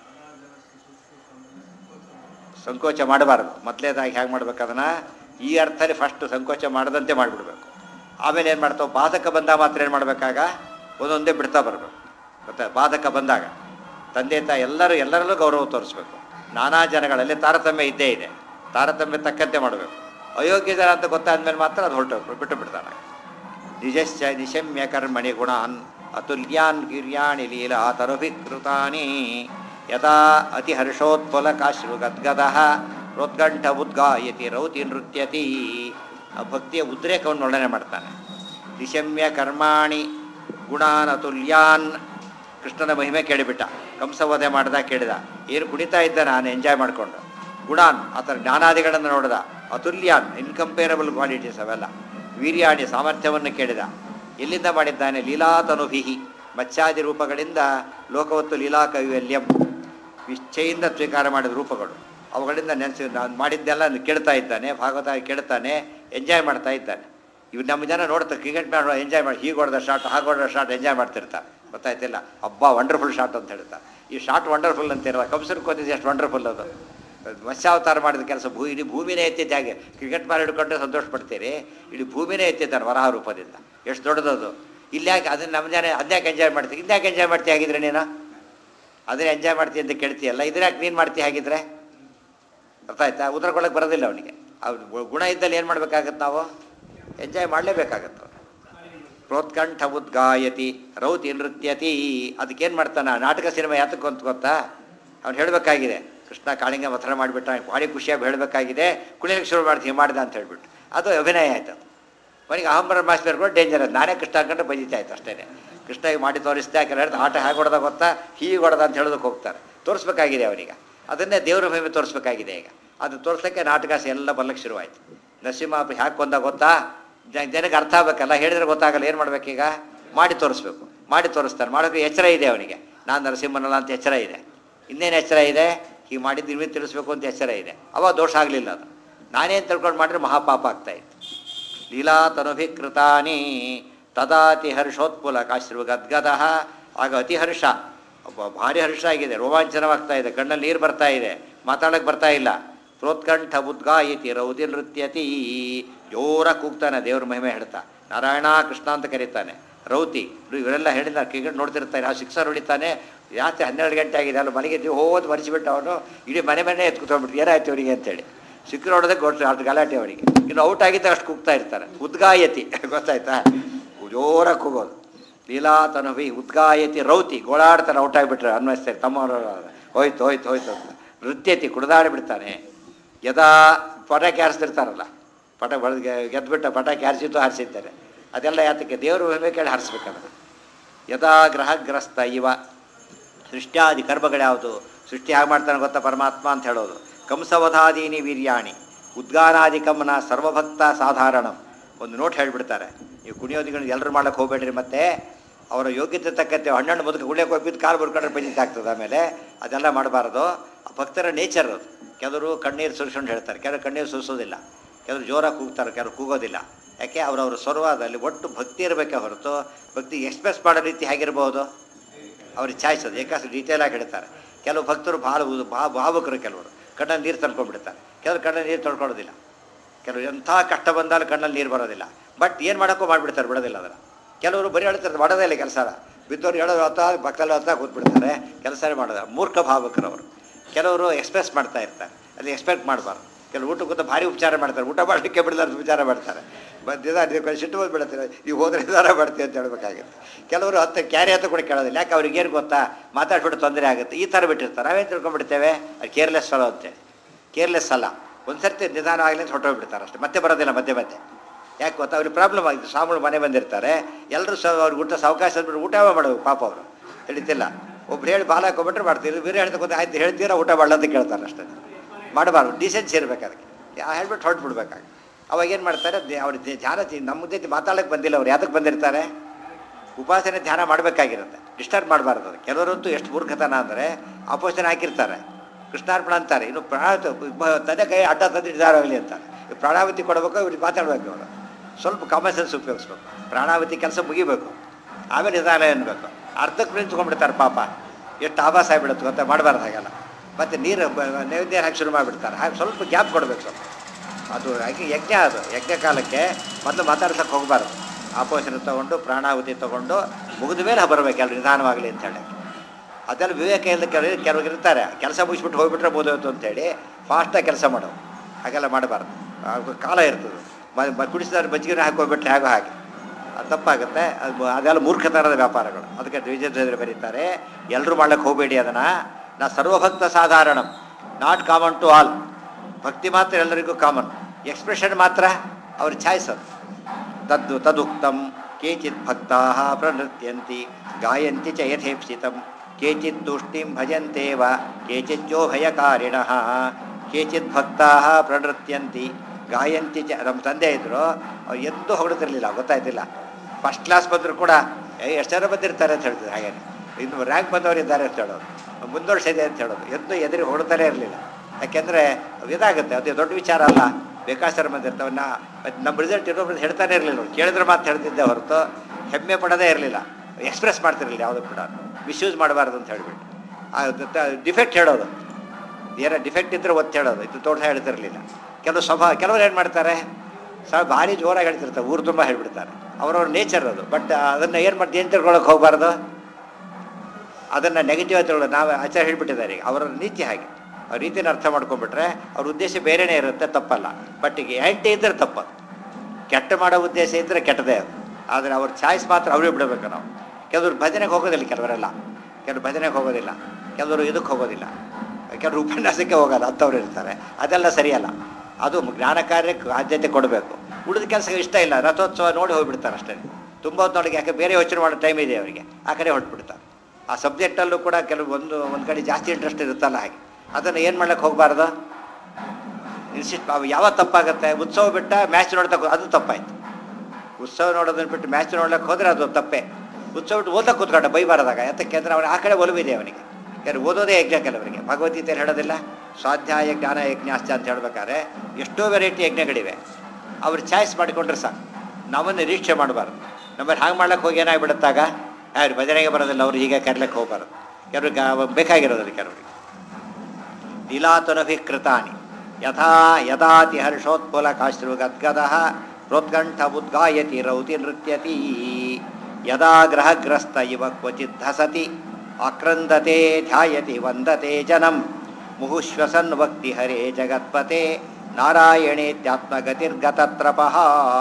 ಸಂಕೋಚ ಮಾಡಬಾರ್ದು ಮೊದಲೇದಾಗಿ ಹೇಗೆ ಮಾಡ್ಬೇಕು ಅದನ್ನು ಈ ಅರ್ಥದಲ್ಲಿ ಫಸ್ಟ್ ಸಂಕೋಚ ಮಾಡದಂತೆ ಮಾಡಿಬಿಡ್ಬೇಕು ಆಮೇಲೆ ಏನು ಮಾಡ್ತಾವೆ ಬಾಧಕ ಬಂದಾಗ ಮಾತ್ರ ಏನು ಮಾಡಬೇಕಾಗ ಒಂದೊಂದೇ ಬಿಡ್ತಾ ಬರಬೇಕು ಗೊತ್ತಾ ಬಾಧಕ ಬಂದಾಗ ತಂದೆ ತಾಯಿ ಎಲ್ಲರೂ ಎಲ್ಲರಲ್ಲೂ ಗೌರವ ತೋರಿಸ್ಬೇಕು ನಾನಾ ಜನಗಳಲ್ಲಿ ತಾರತಮ್ಯ ಇದ್ದೇ ಇದೆ ತಾರತಮ್ಯ ತಕ್ಕಂತೆ ಮಾಡಬೇಕು ಅಯೋಗ್ಯ ಜನ ಅಂತ ಗೊತ್ತಾದ್ಮೇಲೆ ಮಾತ್ರ ಅದು ಹೊರಟು ಬಿಟ್ಟು ಬಿಡ್ತಾನೆ ನಿಜಶ್ಚ ನಿಶಮ್ಯ ಕರ್ಮಣಿ ಗುಣಾನ್ ಅತುಲ್ಯಾನ್ ಗಿರ್ಯಾಣಿ ಲೀಲಾ ತರುಭಿಕೃತಾನಿ ಯಥಾ ಅತಿಹರ್ಷೋತ್ಫುಲಕಾಶ್ರು ಗದ್ಗದ ಪ್ರೋತ್ಕಂಠ ಉದ್ಗಾಯತಿ ರೌತಿ ನೃತ್ಯತಿ ಆ ಭಕ್ತಿಯ ಉದ್ರೇಕವನ್ನು ವರ್ಣನೆ ಮಾಡ್ತಾನೆ ನಿಶಮ್ಯ ಕರ್ಮಾಣಿ ಗುಣಾನತುಲ್ಯಾನ್ ಕೃಷ್ಣನ ಮಹಿಮೆ ಕೇಳಿಬಿಟ್ಟ ಕಂಸವಧೆ ಮಾಡ್ದ ಕೇಳಿದ ಏನು ಕುಣಿತಾ ಇದ್ದ ನಾನು ಎಂಜಾಯ್ ಮಾಡಿಕೊಂಡು ಗುಣಾನ್ ಆತರ ಜ್ಞಾನಾದಿಗಳನ್ನು ನೋಡಿದ ಅತುಲ್ಯಾನ್ ಇನ್ಕಂಪೇರಬಲ್ ಕ್ವಾಲಿಟೀಸ್ ಅವೆಲ್ಲ ವೀರ್ಯಾಣಿ ಸಾಮರ್ಥ್ಯವನ್ನು ಕೇಳಿದ ಎಲ್ಲಿಂದ ಮಾಡಿದ್ದಾನೆ ಲೀಲಾತನುಭಿಹಿ ಮತ್ಸ್ಯಾದಿ ರೂಪಗಳಿಂದ ಲೋಕವತ್ತು ಲೀಲಾ ಕೈವಲ್ಯಂ ಇಚ್ಛೆಯಿಂದ ಸ್ವೀಕಾರ ಮಾಡಿದ ರೂಪಗಳು ಅವುಗಳಿಂದ ನೆನೆಸಿ ನಾನು ಮಾಡಿದ್ದೆಲ್ಲ ಕೇಳ್ತಾ ಇದ್ದಾನೆ ಭಾಗವತ ಕೇಳ್ತಾನೆ ಎಂಜಾಯ್ ಮಾಡ್ತಾ ಇದ್ದಾನೆ ಇವು ನಮ್ಮ ಜನ ನೋಡ್ತಾರೆ ಕ್ರಿಕೆಟ್ ಮ್ಯಾಚ್ ಎಂಜಾಯ್ ಮಾಡಿ ಹೀಗೆ ಹೊಡೆದ ಶಾಟ್ ಹಾಗೆ ಹೊಡೆದ ಶಾಟ್ ಎಂಜಾಯ್ ಮಾಡ್ತಿರ್ತಾರೆ ಗೊತ್ತಾಯ್ತಿಲ್ಲ ಹಬ್ಬ ವಂಡರ್ಫುಲ್ ಶಾಟ್ ಅಂತ ಹೇಳ್ತಾರೆ ಈ ಶಾಟ್ ವಂಡರ್ಫುಲ್ ಅಂತಿರಲ್ಲ ಕಂಸರ್ ಕೋತಿದ್ದು ಎಷ್ಟು ವಂಡರ್ಫುಲ್ ಅದು ಮತ್ಸ್ಯಾವತಾರ ಮಾಡಿದ ಕೆಲಸ ಭೂ ಇಡೀ ಭೂಮಿನೇ ಎತ್ತಿದ್ದ ಹಾಗೆ ಕ್ರಿಕೆಟ್ ಬಾಲ್ ಹಿಡ್ಕೊಂಡ್ರೆ ಸಂತೋಷ ಪಡ್ತೀರಿ ಇಡೀ ಭೂಮಿನೇ ಎತ್ತಿದ್ದಾನೆ ವರಹ ರೂಪದಿಂದ ಎಷ್ಟು ದೊಡ್ಡದದು ಇಲ್ಲಿ ಯಾಕೆ ಅದನ್ನ ನಮ್ಮ ಜನ ಅದ್ಯಾಕೆ ಎಂಜಾಯ್ ಮಾಡ್ತೀವಿ ಇದ್ಯಾಕೆ ಎಂಜಾಯ್ ಮಾಡ್ತೀಯ ಹಾಗಿದ್ರೆ ನೀನು ಅದನ್ನೇ ಎಂಜಾಯ್ ಮಾಡ್ತೀಯ ಅಂತ ಕೇಳ್ತೀಯಲ್ಲ ಇದ್ರ್ಯಾಕೆ ನೀನು ಮಾಡ್ತೀಯ ಹಾಗಿದ್ರೆ ಅರ್ಥ ಆಯ್ತಾ ಉತ್ತರ ಕೊಡಕ್ಕೆ ಬರೋದಿಲ್ಲ ಅವನಿಗೆ ಅವ್ನು ಗುಣ ಇದ್ದಲ್ಲಿ ಏನು ಮಾಡ್ಬೇಕಾಗತ್ತೆ ನಾವು ಎಂಜಾಯ್ ಮಾಡಲೇಬೇಕಾಗತ್ತೆ ಪ್ರೋತ್ಕಂಠ ಉದ್ಗಾಯತಿ ರೌತಿ ನೃತ್ಯತಿ ಅದಕ್ಕೇನು ಮಾಡ್ತಾನ ನಾಟಕ ಸಿನಿಮಾ ಯಾತಕ್ಕೆ ಅಂತ ಗೊತ್ತಾ ಅವ್ನು ಹೇಳಬೇಕಾಗಿದೆ ಕೃಷ್ಣ ಕಾಳಿಂಗ ಮಥನ ಮಾಡಿಬಿಟ್ಟ ಭಾರಿ ಖುಷಿಯಾಗಿ ಹೇಳಬೇಕಾಗಿದೆ ಕುಣಿಲಿಕ್ಕೆ ಶುರು ಮಾಡ್ತೀವಿ ಮಾಡಿದ ಅಂತ ಹೇಳ್ಬಿಟ್ಟು ಅದು ಅಭಿನಯ ಆಯ್ತು ಅದು ಅವನಿಗೆ ಅಹಂಬರ ಮಾಸ್ ಬೇರ್ಕೊಂಡು ಡೇಂಜರ್ ಅದು ನಾನೇ ಕೃಷ್ಣ ಹಾಕೊಂಡ್ರೆ ಬಜಿತಾ ಆಯ್ತು ಅಷ್ಟೇ ಕೃಷ್ಣ ಈಗ ಮಾಡಿ ತೋರಿಸ್ದೆ ಯಾಕೆ ಹೇಳ್ತಾ ಆಟ ಹೇಗೆ ಹೊಡೆದ ಗೊತ್ತಾ ಹೀಗೆ ಹೊಡೆದ ಅಂತ ಹೇಳೋದಕ್ಕೆ ಹೋಗ್ತಾರೆ ತೋರಿಸ್ಬೇಕಾಗಿದೆ ಅವನಿಗೆ ಅದನ್ನೇ ದೇವರ ಮಹಿಮೆ ತೋರಿಸ್ಬೇಕಾಗಿದೆ ಈಗ ಅದು ತೋರಿಸ್ಲಿಕ್ಕೆ ನಾಟಕ ಎಲ್ಲ ಬರ್ಲಿಕ್ಕೆ ಶುರುವಾಯಿತು ನರಸಿಂಹ ಹ್ಯಾಕೆ ಕೊಂದ ಗೊತ್ತಾ ಜ- ಜನಕ್ಕೆ ಅರ್ಥ ಆಗ್ಬೇಕಲ್ಲ ಹೇಳಿದ್ರೆ ಗೊತ್ತಾಗಲ್ಲ ಏನು ಮಾಡ್ಬೇಕೀಗ ಮಾಡಿ ತೋರಿಸ್ಬೇಕು ಮಾಡಿ ತೋರಿಸ್ತಾರೆ ಮಾಡೋಕ್ಕೆ ಎಚ್ಚರ ಇದೆ ಅವನಿಗೆ ನಾನು ನರಸಿಂಹನಲ್ಲ ಅಂತ ಎಚ್ಚರ ಇದೆ ಇನ್ನೇನು ಎಚ್ಚರ ಇದೆ ಹೀಗೆ ಮಾಡಿದ್ದು ಇರುವೆ ತಿಳಿಸ್ಬೇಕು ಅಂತ ಎಚ್ಚರ ಇದೆ ಅವಾಗ ದೋಷ ಆಗಲಿಲ್ಲ ಅದು ನಾನೇನು ತಿಳ್ಕೊಂಡು ಮಾಡಿದ್ರೆ ಮಹಾಪಾಪ ಆಗ್ತಾ ಇತ್ತು ಲೀಲಾತನುಭಿಕೃತಾನಿ ತದಾತಿ ಹರ್ಷೋತ್ಪುಲ ಕಾಶ್ರು ಗದ್ಗದ ಆಗ ಅತಿ ಹರ್ಷ ಒಬ್ಬ ಭಾರಿ ಹರ್ಷ ಆಗಿದೆ ರೋಮಾಂಚನವಾಗ್ತಾ ಇದೆ ಕಣ್ಣಲ್ಲಿ ನೀರು ಬರ್ತಾ ಇದೆ ಮಾತಾಡಕ್ಕೆ ಬರ್ತಾ ಇಲ್ಲ ಪ್ರೋತ್ಕಂಠ ಉದ್ಗಾಯಿತಿ ರೌದಿ ನೃತ್ಯತಿ ಜೋರ ಕೂಗ್ತಾನೆ ದೇವ್ರ ಮಹಿಮೆ ಹೇಳ್ತಾ ನಾರಾಯಣ ಕೃಷ್ಣ ಅಂತ ಕರೀತಾನೆ ರೌತಿ ಇವ್ರು ಇವರೆಲ್ಲ ಹೇಳಿದ ಕ್ರಿಕೆಟ್ ನೋಡ್ತಿರ್ತಾರೆ ಆ ಸಿಕ್ಸರ್ ಹೊಡಿತಾನೆ ರಾತ್ರಿ ಹನ್ನೆರಡು ಗಂಟೆ ಆಗಿದೆ ಅಲ್ಲಿ ಮನೆಗೆ ಹೋದ್ ಮರೆಸಿಬಿಟ್ಟು ಅವನು ಇಡೀ ಮನೆ ಮನೆ ಎತ್ಕೊತ್ಬಿಟ್ಟು ಏನಾಯ್ತು ಅವರಿಗೆ ಅಂತೇಳಿ ಸಿಕ್ಕರು ಹೊಡೆದಕ್ಕೆ ಗೊತ್ತು ಅದು ಗಲಾಟೆ ಅವರಿಗೆ ಇನ್ನು ಔಟ್ ಆಗಿದ್ದಾಗ ಅಷ್ಟು ಕೂಗ್ತಾ ಇರ್ತಾರೆ ಉದ್ಗಾಯತಿ ಗೊತ್ತಾಯ್ತಾ ಜೋರ ಕೂಗೋದು ಲೀಲಾತನುಭಿ ಉದ್ಗಾಯತಿ ರೌತಿ ಗೋಳಾಡ್ತಾನೆ ಔಟ್ ಆಗಿಬಿಟ್ರೆ ಅನ್ವಯಿಸ್ತಾರೆ ತಮ್ಮವರು ಹೋಯ್ತು ಹೋಯ್ತು ಹೋಯ್ತು ಅಂತ ನೃತ್ಯತಿ ಕುಡಿದಾಡಿ ಬಿಡ್ತಾನೆ ಯದಾ ಪಟಾಕಿ ಹಾರಿಸ್ತಿರ್ತಾರಲ್ಲ ಪಟ ಬಳ್ದು ಗೆದ್ದುಬಿಟ್ಟ ಪಟಾಕಿ ಹಾರಿಸಿದ್ದು ಹಾರಿಸಿದ್ದಾರೆ ಅದೆಲ್ಲ ಯಾತಕ್ಕೆ ದೇವರು ಮಹಿಮೆ ಕೇಳಿ ಹಾರಿಸ್ಬೇಕಲ್ಲ ಯದಾ ಗ್ರಹಗ್ರಸ್ತ ಇವ ಸೃಷ್ಟ್ಯಾದಿ ಕರ್ಮಗಳ್ಯಾವುದು ಸೃಷ್ಟಿ ಹಾಗೆ ಮಾಡ್ತಾನೆ ಗೊತ್ತಾ ಪರಮಾತ್ಮ ಅಂತ ಹೇಳೋದು ಕಂಸವಧಾದೀನಿ ವೀರ್ಯಾಣಿ ಉದ್ಗಾನಾದಿಕಮನ ಸರ್ವಭಕ್ತ ಸಾಧಾರಣಂ ಒಂದು ನೋಟ್ ಹೇಳಿಬಿಡ್ತಾರೆ ನೀವು ಕುಣಿಯೋದಿಗಳು ಎಲ್ಲರೂ ಮಾಡಕ್ಕೆ ಹೋಗ್ಬೇಡ್ರಿ ಮತ್ತೆ ಅವರ ಯೋಗ್ಯತೆ ತಕ್ಕಂತೆ ಹಣ್ಣನ್ನು ಬದುಕು ಗುಳ್ಳೆ ಕೊಬ್ಬಿದ್ದು ಕಾಲು ಬರ್ಕೊಂಡ್ರೆ ಪಂಜಿತ ಆಗ್ತದೆ ಆಮೇಲೆ ಅದೆಲ್ಲ ಮಾಡಬಾರ್ದು ಆ ಭಕ್ತರ ನೇಚರ್ ಅದು ಕೆಲವರು ಕಣ್ಣೀರು ಸುರಿಸ್ಕೊಂಡು ಹೇಳ್ತಾರೆ ಕೆಲವರು ಕಣ್ಣೀರು ಸುರಿಸೋದಿಲ್ಲ ಕೆಲವರು ಜೋರಾಗಿ ಕೂಗ್ತಾರೆ ಕೆಲವರು ಕೂಗೋದಿಲ್ಲ ಯಾಕೆ ಅವರವ್ರ ಸ್ವರವಾದಲ್ಲಿ ಒಟ್ಟು ಭಕ್ತಿ ಇರಬೇಕೆ ಹೊರತು ಭಕ್ತಿ ಎಕ್ಸ್ಪ್ರೆಸ್ ಮಾಡೋ ರೀತಿ ಹೇಗಿರ್ಬೋದು ಅವ್ರಿಗೆ ಚಾಯ್ಸ್ ಅದು ಏಕಾಸ ಡೀಟೇಲಾಗಿ ಹೇಳ್ತಾರೆ ಕೆಲವು ಭಕ್ತರು ಭಾಳ ಭಾ ಭಾವುಕರು ಕೆಲವರು ಕಣ್ಣಲ್ಲಿ ನೀರು ತಳ್ಕೊಂಡ್ಬಿಡ್ತಾರೆ ಕೆಲವರು ಕಣ್ಣಲ್ಲಿ ನೀರು ತೊಳ್ಕೊಳ್ಳೋದಿಲ್ಲ ಕೆಲವರು ಎಂಥ ಕಷ್ಟ ಬಂದಾலும் ಕಣ್ಣಲ್ಲಿ ನೀರು ಬರೋದಿಲ್ಲ ಬಟ್ ಏನು ಮಾಡೋಕ್ಕೂ ಮಾಡಿಬಿಡ್ತಾರೆ ಬಿಡೋದಿಲ್ಲ ಅದನ್ನು ಕೆಲವರು ಬರೀ ಹೇಳ್ತಾರೆ ಮಾಡೋದೇ ಇಲ್ಲ ಕೆಲಸ ಬಿದ್ದವ್ರು ಹೇಳೋದು ಹೊತ್ತ ಪಕ್ಕದಲ್ಲಿ ಹೊತ್ತ ಕೂತ್ಬಿಡ್ತಾರೆ ಕೆಲಸನೇ ಮಾಡೋದು ಮೂರ್ಖ ಭಾವಕರು ಅವರು ಕೆಲವರು ಎಕ್ಸ್ಪ್ರೆಸ್ ಮಾಡ್ತಾ ಇರ್ತಾರೆ ಅಲ್ಲಿ ಎಕ್ಸ್ಪೆಕ್ಟ್ ಮಾಡಬಾರ್ದು ಕೆಲವು ಊಟ ಕೂತ ಭಾರಿ ಉಪಚಾರ ಮಾಡ್ತಾರೆ ಊಟ ಮಾಡಲಿಕ್ಕೆ ಬಿಡಲಾರ್ದು ಉಪಚಾರ ಮಾಡ್ತಾರೆ ಬಂದಿದ್ದ ಸಿಟ್ಟು ಬಂದು ಬಿಡುತ್ತಾರೆ ನೀವು ಹೋದ್ರೆ ನಿಧಾನ ಮಾಡ್ತೀವಿ ಅಂತ ಹೇಳ್ಬೇಕಾಗುತ್ತೆ ಕೆಲವರು ಹತ್ತು ಕ್ಯಾರಿ ಹತ್ತು ಕೂಡ ಕೇಳೋದಿಲ್ಲ ಯಾಕೆ ಅವ್ರಿಗೆ ಏನು ಗೊತ್ತಾ ಮಾತಾಡ್ಬಿಟ್ಟು ತೊಂದರೆ ಆಗುತ್ತೆ ಈ ಥರ ಬಿಟ್ಟಿರ್ತಾರೆ ನಾವೇನು ತಿಳ್ಕೊಂಡ್ಬಿಡ್ತೇವೆ ಅದು ಕೇರ್ಲೆಸ್ ಫಲ ಅಂತೇಳಿ ಕೇರ್ಲೆಸ್ ಅಲ್ಲ ಒಂದು ಸರ್ತಿ ನಿಧಾನ ಆಗಲಿ ಅಂತ ಹೊಟ್ಟೋಗ್ಬಿಡ್ತಾರೆ ಅಷ್ಟೇ ಮತ್ತೆ ಬರೋದಿಲ್ಲ ಮಧ್ಯೆ ಮಧ್ಯೆ ಯಾಕೆ ಗೊತ್ತಾ ಅವ್ರಿಗೆ ಪ್ರಾಬ್ಲಮ್ ಆಗಿದೆ ಸ್ವಾಮಿಗಳು ಮನೆ ಬಂದಿರ್ತಾರೆ ಎಲ್ಲರೂ ಸ ಅವ್ರಿಗೆ ಊಟ ಸಾವಕಾಶ ಅಂದ್ಬಿಟ್ಟು ಊಟ ಮಾಡಬೇಕು ಪಾಪ ಅವರು ತಿಳಿತಿಲ್ಲ ಒಬ್ರು ಹೇಳಿ ಬಾಲ ಹಾಕೊಂಬಿಟ್ರೆ ಮಾಡ್ತೀವಿ ಬೇರೆ ಹೇಳ್ತಾ ಗೊತ್ತಾ ಆಯ್ತು ಹೇಳ್ತೀರಾ ಊಟ ಮಾಡಲ್ಲ ಅಂತ ಕೇಳ್ತಾರೆ ಅಷ್ಟೇ ಮಾಡಬಾರ್ದು ಡಿಸೆನ್ಸಿ ಇರ್ಬೇಕು ಅದಕ್ಕೆ ಯಾ ಹೇಳ್ಬಿಟ್ಟು ಹೊರಟ್ಬಿಡ್ಬೇಕಾಗ ಅವಾಗ ಏನು ಮಾಡ್ತಾರೆ ದೇ- ಅವ್ರ ದೇ- ಧ್ಯಾನ ತಿ- ನಮ್ಮ ಜೊತೆ ಮಾತಾಡಕ್ಕೆ ಬಂದಿಲ್ಲ ಅವ್ರು ಯಾತಕ್ಕೆ ಬಂದಿರ್ತಾರೆ ಉಪಾಸನೆ ಧ್ಯಾನ ಮಾಡಬೇಕಾಗಿರುತ್ತೆ ಡಿಸ್ಟರ್ಬ್ ಮಾಡಬಾರ್ದು ಅದು ಕೆಲವರಂತೂ ಎಷ್ಟು ಮೂರ್ಖತನ ಅಂದರೆ ಅಪೋಸನೆ ಹಾಕಿರ್ತಾರೆ ಕೃಷ್ಣಾರ್ಪಣ ಅಂತಾರೆ ಇನ್ನು ಪ್ರಾಣ ತಂದೆ ಕೈ ಅಡ್ಡ ತಂದು ನಿಧಾನವಾಗಲಿ ಅಂತಾರೆ ಈ ಪ್ರಾಣಾವತಿ ಕೊಡಬೇಕು ಇವ್ರಿಗೆ ಮಾತಾಡಬೇಕು ಅವರು ಸ್ವಲ್ಪ ಕಾಮನ್ ಸೆನ್ಸ್ ಉಪಯೋಗಿಸ್ಬೇಕು ಪ್ರಾಣಾವತಿ ಕೆಲಸ ಮುಗಿಬೇಕು ಆಮೇಲೆ ನಿಧಾನ ಅನ್ಬೇಕು ಅರ್ಧಕ್ಕೆ ನಿಂತ್ಕೊಂಡ್ಬಿಡ್ತಾರೆ ಪಾಪ ಎಷ್ಟು ಆಭಾಸ ಆಗಿಬಿಡುತ್ತೆ ಗೊತ್ತಾ ಮಾಡಬಾರ್ದು ಹಾಗೆಲ್ಲ ಮತ್ತು ನೀರು ಬ- ನೈವೇದ್ಯ ಹಾಕಿ ಶುರು ಮಾಡಿಬಿಡ್ತಾರೆ ಹಾಗೆ ಸ್ವಲ್ಪ ಗ್ಯಾಪ್ ಕೊಡಬೇಕು ಸ್ವಲ್ಪ ಅದು ಹಾಗೆ ಯಜ್ಞ ಅದು ಯಜ್ಞ ಕಾಲಕ್ಕೆ ಮೊದಲು ಮಾತಾಡ್ಸಕ್ಕೆ ಹೋಗಬಾರ್ದು ಆಪೋಷಣ ತೊಗೊಂಡು ಪ್ರಾಣಾಹುತಿ ತೊಗೊಂಡು ಮುಗಿದ ಮೇಲೆ ಬರಬೇಕು ಎಲ್ಲರೂ ನಿಧಾನವಾಗಲಿ ಅಂತೇಳಿ ಅದೆಲ್ಲ ವಿವೇಕ ಇಲ್ಲದ ಕೆಲವರು ಕೆಲವ್ರು ಇರ್ತಾರೆ ಕೆಲಸ ಮುಗಿಸ್ಬಿಟ್ಟು ಹೋಗ್ಬಿಟ್ರೆ ಬೋದೋಯ್ತು ಅಂತೇಳಿ ಫಾಸ್ಟಾಗಿ ಕೆಲಸ ಮಾಡೋದು ಹಾಗೆಲ್ಲ ಮಾಡಬಾರ್ದು ಆಗ ಕಾಲ ಇರ್ತದೆ ಮ- ಮ ಕುಡಿಸಿದವ್ರು ಬಜ್ಜಿಗೆ ಹಾಕೋಗ್ಬಿಟ್ರೆ ಹೇಗೋ ಹಾಗೆ ಅದು ತಪ್ಪಾಗುತ್ತೆ ಅದು ಅದೆಲ್ಲ ಮೂರ್ಖತನದ ವ್ಯಾಪಾರಗಳು ಅದಕ್ಕೆ ದ್ವಿಜೇಂದ್ರ ಬರೀತಾರೆ ಎಲ್ಲರೂ ಮಾಡ್ಲಿಕ್ಕೆ ಹೋಗಬೇಡಿ ಅದನ್ನು ನಾ ಸರ್ವಭಕ್ತ ಸಾಧಾರಣಂ ನಾಟ್ ಕಾಮನ್ ಟು ಆಲ್ ಭಕ್ತಿ ಮಾತ್ರ ಎಲ್ಲರಿಗೂ ಕಾಮನ್ ಎಕ್ಸ್ಪ್ರೆಷನ್ ಮಾತ್ರ ಅವ್ರ ಚಾಯ್ಸ್ ಅದು ತದ್ದು ತದುಕ್ತಂ ಕೇಚಿತ್ ಭಕ್ತಾ ಪ್ರನೃತ್ಯಂತಿ ಗಾಯಂತಿ ಚ ಯಥೇಪ್ಸಿತಂ ಕೇಚಿತ್ ತುಷ್ಟಿಂ ಭಜಂತೇವ ಕೇಚಿಚ್ಚೋ ಭಯಕಾರಿಣಃ ಕೇಚಿತ್ ಭಕ್ತಾ ಪ್ರನೃತ್ಯಂತಿ ಗಾಯಂತಿ ಚ ನಮ್ಮ ತಂದೆ ಇದ್ದರು ಅವ್ರು ಎಂದೂ ಹೊಗಡ್ತಿರ್ಲಿಲ್ಲ ಗೊತ್ತಾಯ್ತಿಲ್ಲ ಫಸ್ಟ್ ಕ್ಲಾಸ್ ಬಂದರೂ ಕೂಡ ಏ, ಎಷ್ಟು ಜನ ಬಂದಿರ್ತಾರೆ ಅಂತ ಹೇಳ್ತಿದ್ರು ಹಾಗೆ ಇನ್ನು ರ್ಯಾಂಕ್ ಬಂದವರು ಇದ್ದಾರೆ ಅಂತ ಹೇಳೋದು ಮುಂದುವರ್ಷ ಇದೆ ಅಂತ ಹೇಳೋದು ಎಂದೂ ಎದುರು ಹೊಡ್ತಾನೆ ಇರಲಿಲ್ಲ ಯಾಕೆಂದರೆ ಇದಾಗುತ್ತೆ ಅದು ದೊಡ್ಡ ವಿಚಾರ ಅಲ್ಲ ಬೇಕಾಸರ ಬಂದಿರ್ತವೆ ನಾ ನಮ್ಮ ರಿಸಲ್ಟ್ ಇನ್ನೊಬ್ರು ಹೇಳ್ತಾನೆ ಇರಲಿಲ್ಲ ಅವ್ರು ಕೇಳಿದ್ರೆ ಮಾತು ಹೇಳ್ತಿದ್ದೆ ಹೊರತು ಹೆಮ್ಮೆ ಪಡೋದೇ ಇರಲಿಲ್ಲ ಎಕ್ಸ್ಪ್ರೆಸ್ ಮಾಡ್ತಿರಲಿಲ್ಲ ಯಾವುದು ಕೂಡ ಮಿಸ್ಯೂಸ್ ಮಾಡಬಾರ್ದು ಅಂತ ಹೇಳಿಬಿಟ್ಟು ಡಿಫೆಕ್ಟ್ ಹೇಳೋದು ಏನೋ ಡಿಫೆಕ್ಟ್ ಇದ್ದರೆ ಒತ್ತು ಹೇಳೋದು ಇದು ತೋಟ ಹೇಳ್ತಿರಲಿಲ್ಲ ಕೆಲವು ಸ್ವಭಾವ ಕೆಲವರು ಏನು ಮಾಡ್ತಾರೆ ಸ ಭಾರಿ ಜೋರಾಗಿ ಹೇಳ್ತಿರ್ತಾರೆ ಊರು ತುಂಬ ಹೇಳ್ಬಿಡ್ತಾರೆ ಅವ್ರವ್ರ ನೇಚರ್ ಅದು ಬಟ್ ಅದನ್ನು ಏನು ಮಾಡಿ ಏನು ತಿಳ್ಕೊಳಕ್ಕೆ ಹೋಗಬಾರ್ದು ಅದನ್ನು ನೆಗೆಟಿವ್ ಆಗಿ ತಿಳ್ಕೊಳ್ಳೋದು ನಾವು ಆಚಾರ ಹೇಳ್ಬಿಟ್ಟಿದ್ದಾರೆ ಈಗ ಅವರ ನೀತಿ ಹಾಗೆ ಅವ್ರ ರೀತಿನ ಅರ್ಥ ಮಾಡ್ಕೊಂಡ್ಬಿಟ್ರೆ ಅವ್ರ ಉದ್ದೇಶ ಬೇರೆನೇ ಇರುತ್ತೆ ತಪ್ಪಲ್ಲ ಬಟ್ ಈಗ ಆ್ಯಂಟಿ ಇದ್ದರೆ ತಪ್ಪದು ಕೆಟ್ಟ ಮಾಡೋ ಉದ್ದೇಶ ಇದ್ದರೆ ಕೆಟ್ಟದೇ ಅದು ಆದರೆ ಅವ್ರ ಚಾಯ್ಸ್ ಮಾತ್ರ ಅವರೇ ಬಿಡಬೇಕು ನಾವು ಕೆಲವರು ಭಜನೆಗೆ ಹೋಗೋದಿಲ್ಲ ಕೆಲವರೆಲ್ಲ ಕೆಲವರು ಭಜನೆಗೆ ಹೋಗೋದಿಲ್ಲ ಕೆಲವರು ಇದಕ್ಕೆ ಹೋಗೋದಿಲ್ಲ ಕೆಲವರು ಉಪನ್ಯಾಸಕ್ಕೆ ಹೋಗಲ್ಲ ಅಂಥವ್ರು ಇರ್ತಾರೆ ಅದೆಲ್ಲ ಸರಿಯಲ್ಲ ಅದು ಜ್ಞಾನ ಕಾರ್ಯಕ್ಕೆ ಆದ್ಯತೆ ಕೊಡಬೇಕು ಉಳಿದ ಕೆಲಸಕ್ಕೆ ಇಷ್ಟ ಇಲ್ಲ ರಥೋತ್ಸವ ನೋಡಿ ಹೋಗ್ಬಿಡ್ತಾರೆ ಅಷ್ಟೇ ತುಂಬ ಹೊತ್ತಿನೊಳಗೆ ಯಾಕೆ ಬೇರೆ ಯೋಚನೆ ಮಾಡೋ ಟೈಮ್ ಇದೆ ಅವರಿಗೆ ಆ ಕಡೆ ಹೊರಟ್ಬಿಡ್ತಾರೆ ಆ ಸಬ್ಜೆಕ್ಟಲ್ಲೂ ಕೂಡ ಕೆಲವು ಒಂದು ಒಂದು ಕಡೆ ಜಾಸ್ತಿ ಇಂಟ್ರೆಸ್ಟ್ ಇರುತ್ತಲ್ಲ ಹಾಗೆ ಅದನ್ನು ಏನು ಮಾಡ್ಲಿಕ್ಕೆ ಹೋಗಬಾರ್ದು ಇನ್ಸಿಸ್ಟ್ ಯಾವ ತಪ್ಪಾಗುತ್ತೆ ಉತ್ಸವ ಬಿಟ್ಟ ಮ್ಯಾಚ್ ನೋಡ್ತಾ ಕೂ- ಅದು ತಪ್ಪಾಯ್ತು ಉತ್ಸವ ನೋಡೋದನ್ನ ಬಿಟ್ಟು ಮ್ಯಾಚ್ ನೋಡ್ಲಿಕ್ಕೆ ಹೋದರೆ ಅದು ತಪ್ಪೇ ಉತ್ಸವ ಬಿಟ್ಟು ಓದಕ್ಕೆ ಕೂತ್ಕೊಂಡ ಬೈಬಾರದಾಗ ಯಾತಕ್ಕೆ ಅಂದರೆ ಅವನು ಆ ಕಡೆ ಒಲವಿದೆ ಅವನಿಗೆ ಯಾರು ಓದೋದೇ ಯಜ್ಞ ಕೆಲವರಿಗೆ ಭಗವದ್ಗೀತೆಯಲ್ಲಿ ಹೇಳೋದಿಲ್ಲ ಸ್ವಾಧ್ಯಾಯ ಜ್ಞಾನ ಯಜ್ಞಾಸ್ತ ಅಂತ ಹೇಳ್ಬೇಕಾದ್ರೆ ಎಷ್ಟೋ ವೆರೈಟಿ ಯಜ್ಞಗಳಿವೆ ಅವ್ರು ಚಾಯ್ಸ್ ಮಾಡಿಕೊಂಡ್ರೆ ಸಾಕು ನಾವನ್ನು ನಿರೀಕ್ಷೆ ಮಾಡಬಾರ್ದು ನಮ್ಮಲ್ಲಿ ಹಾಗೆ ಮಾಡ್ಲಿಕ್ಕೆ ಹೋಗಿ ಏನಾಗ್ಬಿಡುತ್ತಾಗ ಯಾರು ಭಜನೆಗೆ ಬರೋದಿಲ್ಲ ಅವ್ರು ಹೀಗೆ ಕರ್ಲಿಕ್ಕೆ ಹೋಗಬಾರ್ದು ಕೆಲವ್ರಿಗೆ ಅವ ಬೇಕಾಗಿರೋದಿಲ್ಲ ಕೆಲವರಿಗೆ ಲೀಲಾತುನಭಿಕೃತಾನಿ ಯಥಾ ಯದಾತಿ ಹರ್ಷೋತ್ಪುಲಕಾಶ್ರು ಗದ್ಗದ ಪ್ರೋತ್ಕಂಠ ಉದ್ಗಾಯತಿ ರೌತಿ ನೃತ್ಯತಿ ಯದಾ ಗ್ರಹಗ್ರಸ್ತ ಇವ ಕ್ವಚಿತ್ ಹಸತಿ ಆಕ್ರಂದತೆ ಧ್ಯಾಯತಿ ವಂದತೆ ಜನಂ ಮುಹುಶ್ವಸನ್ ವಕ್ತಿ ಹರೇ ಜಗತ್ಪತೆ ನಾರಾಯಣೇತ್ಯಾತ್ಮಗತಿರ್ಗತತ್ರಪಃ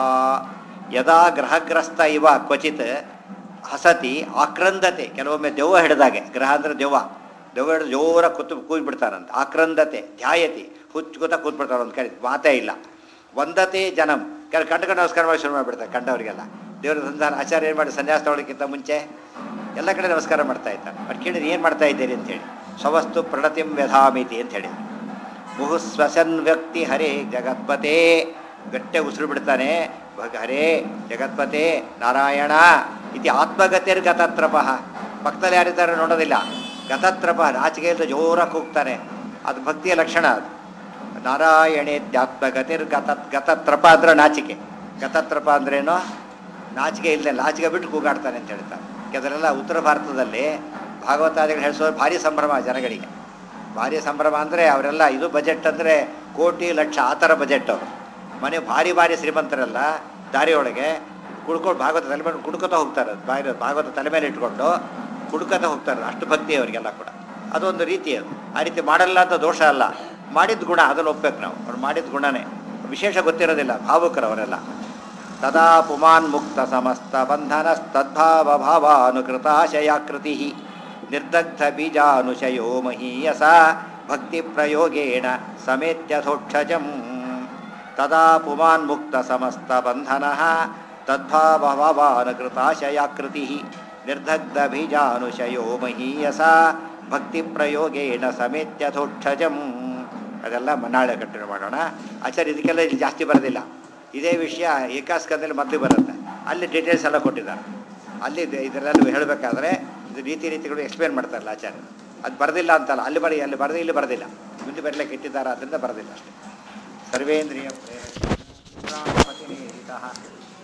ಯದಾ ಗ್ರಹಗ್ರಸ್ತ ಇವ ಕ್ವಚಿತ್ ಹಸತಿ ಆಕ್ರಂದತೆ ಕೆಲವೊಮ್ಮೆ ದೆವ್ವ ಹಿಡಿದಾಗೆ ಗ್ರಹ ಅಂದರೆ ದೆವ್ವ ದೆವ್ವ ಹಿಡಿದು ಜೋರ ಕೂತು ಕೂತ್ಬಿಡ್ತಾರಂತ ಆಕ್ರಂದತೆ ಧ್ಯಾಯತಿ ಹುಚ್ಚು ಕೂತ ಕೂತ್ಬಿಡ್ತಾರೆ ಒಂದು ಕಡೆ ಮಾತೇ ಇಲ್ಲ ವಂದತೆ ಜನಂ ಕೆಲ ಕಂಡಕ ನಮಸ್ಕಾರ ಮಾಡಿ ಶುರು ಮಾಡಿಬಿಡ್ತಾರೆ ಕಂಡವರಿಗೆಲ್ಲ ದೇವರ ಸಂಧಾನ ಆಚಾರ್ಯ ಏನು ಮಾಡಿ ಸನ್ಯಾಸ ತಗೊಳ್ಳೋಕ್ಕಿಂತ ಮುಂಚೆ ಎಲ್ಲ ಕಡೆ ನಮಸ್ಕಾರ ಮಾಡ್ತಾ ಇದ್ದಾರೆ ಬಟ್ ಕೇಳಿದ್ರೆ ಏನು ಮಾಡ್ತಾ ಇದ್ದೀರಿ ಅಂತೇಳಿ ಸ್ವವಸ್ತು ಪ್ರಣತಿಂ ವ್ಯಧಾಮಿತಿ ಅಂತ ಹೇಳಿ ಮುಹುಸ್ವಸನ್ ವ್ಯಕ್ತಿ ಹರೇ ಜಗತ್ಪತೆ ಗಟ್ಟೆ ಉಸಿರು ಬಿಡ್ತಾನೆ ಭಗ ಹರೇ ಜಗತ್ಪತೆ ನಾರಾಯಣ ಇತಿ ಆತ್ಮಗತಿರ್ ಗತತ್ರಪಃ ಪಕ್ಕದಲ್ಲಿ ಯಾರಿದ್ದಾರೆ ನೋಡೋದಿಲ್ಲ ಗತತ್ರಪ ನಾಚಿಕೆಯಿಂದ ಜೋರಾಗಿ ಕೂಗ್ತಾನೆ ಅದು ಭಕ್ತಿಯ ಲಕ್ಷಣ ಅದು ನಾರಾಯಣೇತ್ಯಾತ್ಮಗತಿರ್ ಗತ ಗತತ್ರಪ ಅಂದ್ರೆ ನಾಚಿಕೆ ಗತತ್ರಪ ಅಂದ್ರೇನು ನಾಚಿಕೆ ಇಲ್ಲದೆ ನಾಚಿಕೆ ಬಿಟ್ಟು ಕೂಗಾಡ್ತಾನೆ ಅಂತ ಹೇಳ್ತಾರೆ ಕೆಲವರೆಲ್ಲ ಉತ್ತರ ಭಾರತದಲ್ಲಿ ಭಾಗವತಾದಿಗಳು ಹೇಳಿಸೋದು ಭಾರಿ ಸಂಭ್ರಮ ಜನಗಳಿಗೆ ಭಾರಿ ಸಂಭ್ರಮ ಅಂದರೆ ಅವರೆಲ್ಲ ಇದು ಬಜೆಟ್ ಅಂದರೆ ಕೋಟಿ ಲಕ್ಷ ಆ ಥರ ಬಜೆಟ್ ಅವರು ಮನೆ ಭಾರಿ ಭಾರಿ ಶ್ರೀಮಂತರೆಲ್ಲ ದಾರಿಯೊಳಗೆ ಕುಡ್ಕೊಂಡು ಭಾಗವತ ತಲೆ ಮೇಲೆ ಕುಡ್ಕೊತಾ ಹೋಗ್ತಾರೆ ಬಾಯಿ ಭಾಗವತ ತಲೆ ಮೇಲೆ ಇಟ್ಕೊಂಡು ಕುಡ್ಕೊತಾ ಹೋಗ್ತಾರೆ ಅಷ್ಟು ಭಕ್ತಿ ಅವರಿಗೆಲ್ಲ ಕೂಡ ಅದೊಂದು ರೀತಿ ಅದು ಆ ರೀತಿ ಮಾಡಲ್ಲ ಅಂತ ದೋಷ ಅಲ್ಲ ಮಾಡಿದ ಗುಣ ಅದನ್ನು ಒಪ್ಬೇಕು ನಾವು ಅವ್ರು ಮಾಡಿದ ಗುಣನೇ ವಿಶೇಷ ಗೊತ್ತಿರೋದಿಲ್ಲ ಭಾವುಕರು ಅವರೆಲ್ಲ ತದಾ ಪುಮಾನ್ ಮುಕ್ತ ಸಮಸ್ತ ಬಂಧನಸ್ತದ್ಭಾವ ಭಾವಾನುಕೃತಾಶಯಾಕೃತಿ ನಿರ್ದಗ್ಧ ಬೀಜಾನುಶಯೋ ಮಹೀಯಸ ಭಕ್ತಿ ಪ್ರಯೋಗೇಣ ಸಮೇತ್ಯಥೋಕ್ಷಜಂ ತದಾ ಪುಮಾನ್ ಮುಕ್ತ ಸಮಸ್ತ ಬಂಧನ ತದ್ಭಾವ ಭಾವಾನುಕೃತಾಶಯಾಕೃತಿ ನಿರ್ದಗ್ಧ ಬೀಜಾನುಶಯೋ ಮಹೀಯಸ ಭಕ್ತಿ ಪ್ರಯೋಗೇಣ ಸಮೇತ್ಯಥೋಕ್ಷಜಂ ಅದೆಲ್ಲ ನಾಳೆ ಕಂಟಿನ್ಯೂ ಮಾಡೋಣ ಆಚಾರ್ಯ ಇದಕ್ಕೆಲ್ಲ ಇಲ್ಲಿ ಜಾಸ್ತಿ ಬರೋದಿಲ್ಲ ಇದೇ ವಿಷಯ ಏಕಾಸ್ಕಂದಲ್ಲಿ ಮೊದಲು ಬರುತ್ತೆ ಅಲ್ಲಿ ಡೀಟೇಲ್ಸ್ ಎಲ್ಲ ಕೊಟ್ಟಿದ್ದಾರೆ ಅಲ್ಲಿ ಇದೆ- ಇದರೆಲ್ಲ ಹೇಳಬೇಕಾದ್ರೆ ಇದು ರೀತಿ ರೀತಿಗಳು ಎಕ್ಸ್ಪ್ಲೇನ್ ಮಾಡ್ತಾರಲ್ಲ ಆಚಾರ್ಯ ಅದು ಬರೋದಿಲ್ಲ ಅಂತಲ್ಲ ಅಲ್ಲಿ ಬರೀ ಅಲ್ಲಿ ಬರದೇ ಇಲ್ಲಿ ಬರೋದಿಲ್ಲ ಮುಂದೆ ಬರಲಿಕ್ಕೆ ಇಟ್ಟಿದ್ದಾರೆ ಅದರಿಂದ ಬರೋದಿಲ್ಲ ಅಷ್ಟೇ ಸರ್ವೇಂದ್ರಿಯ ಪ್ರೇರಕ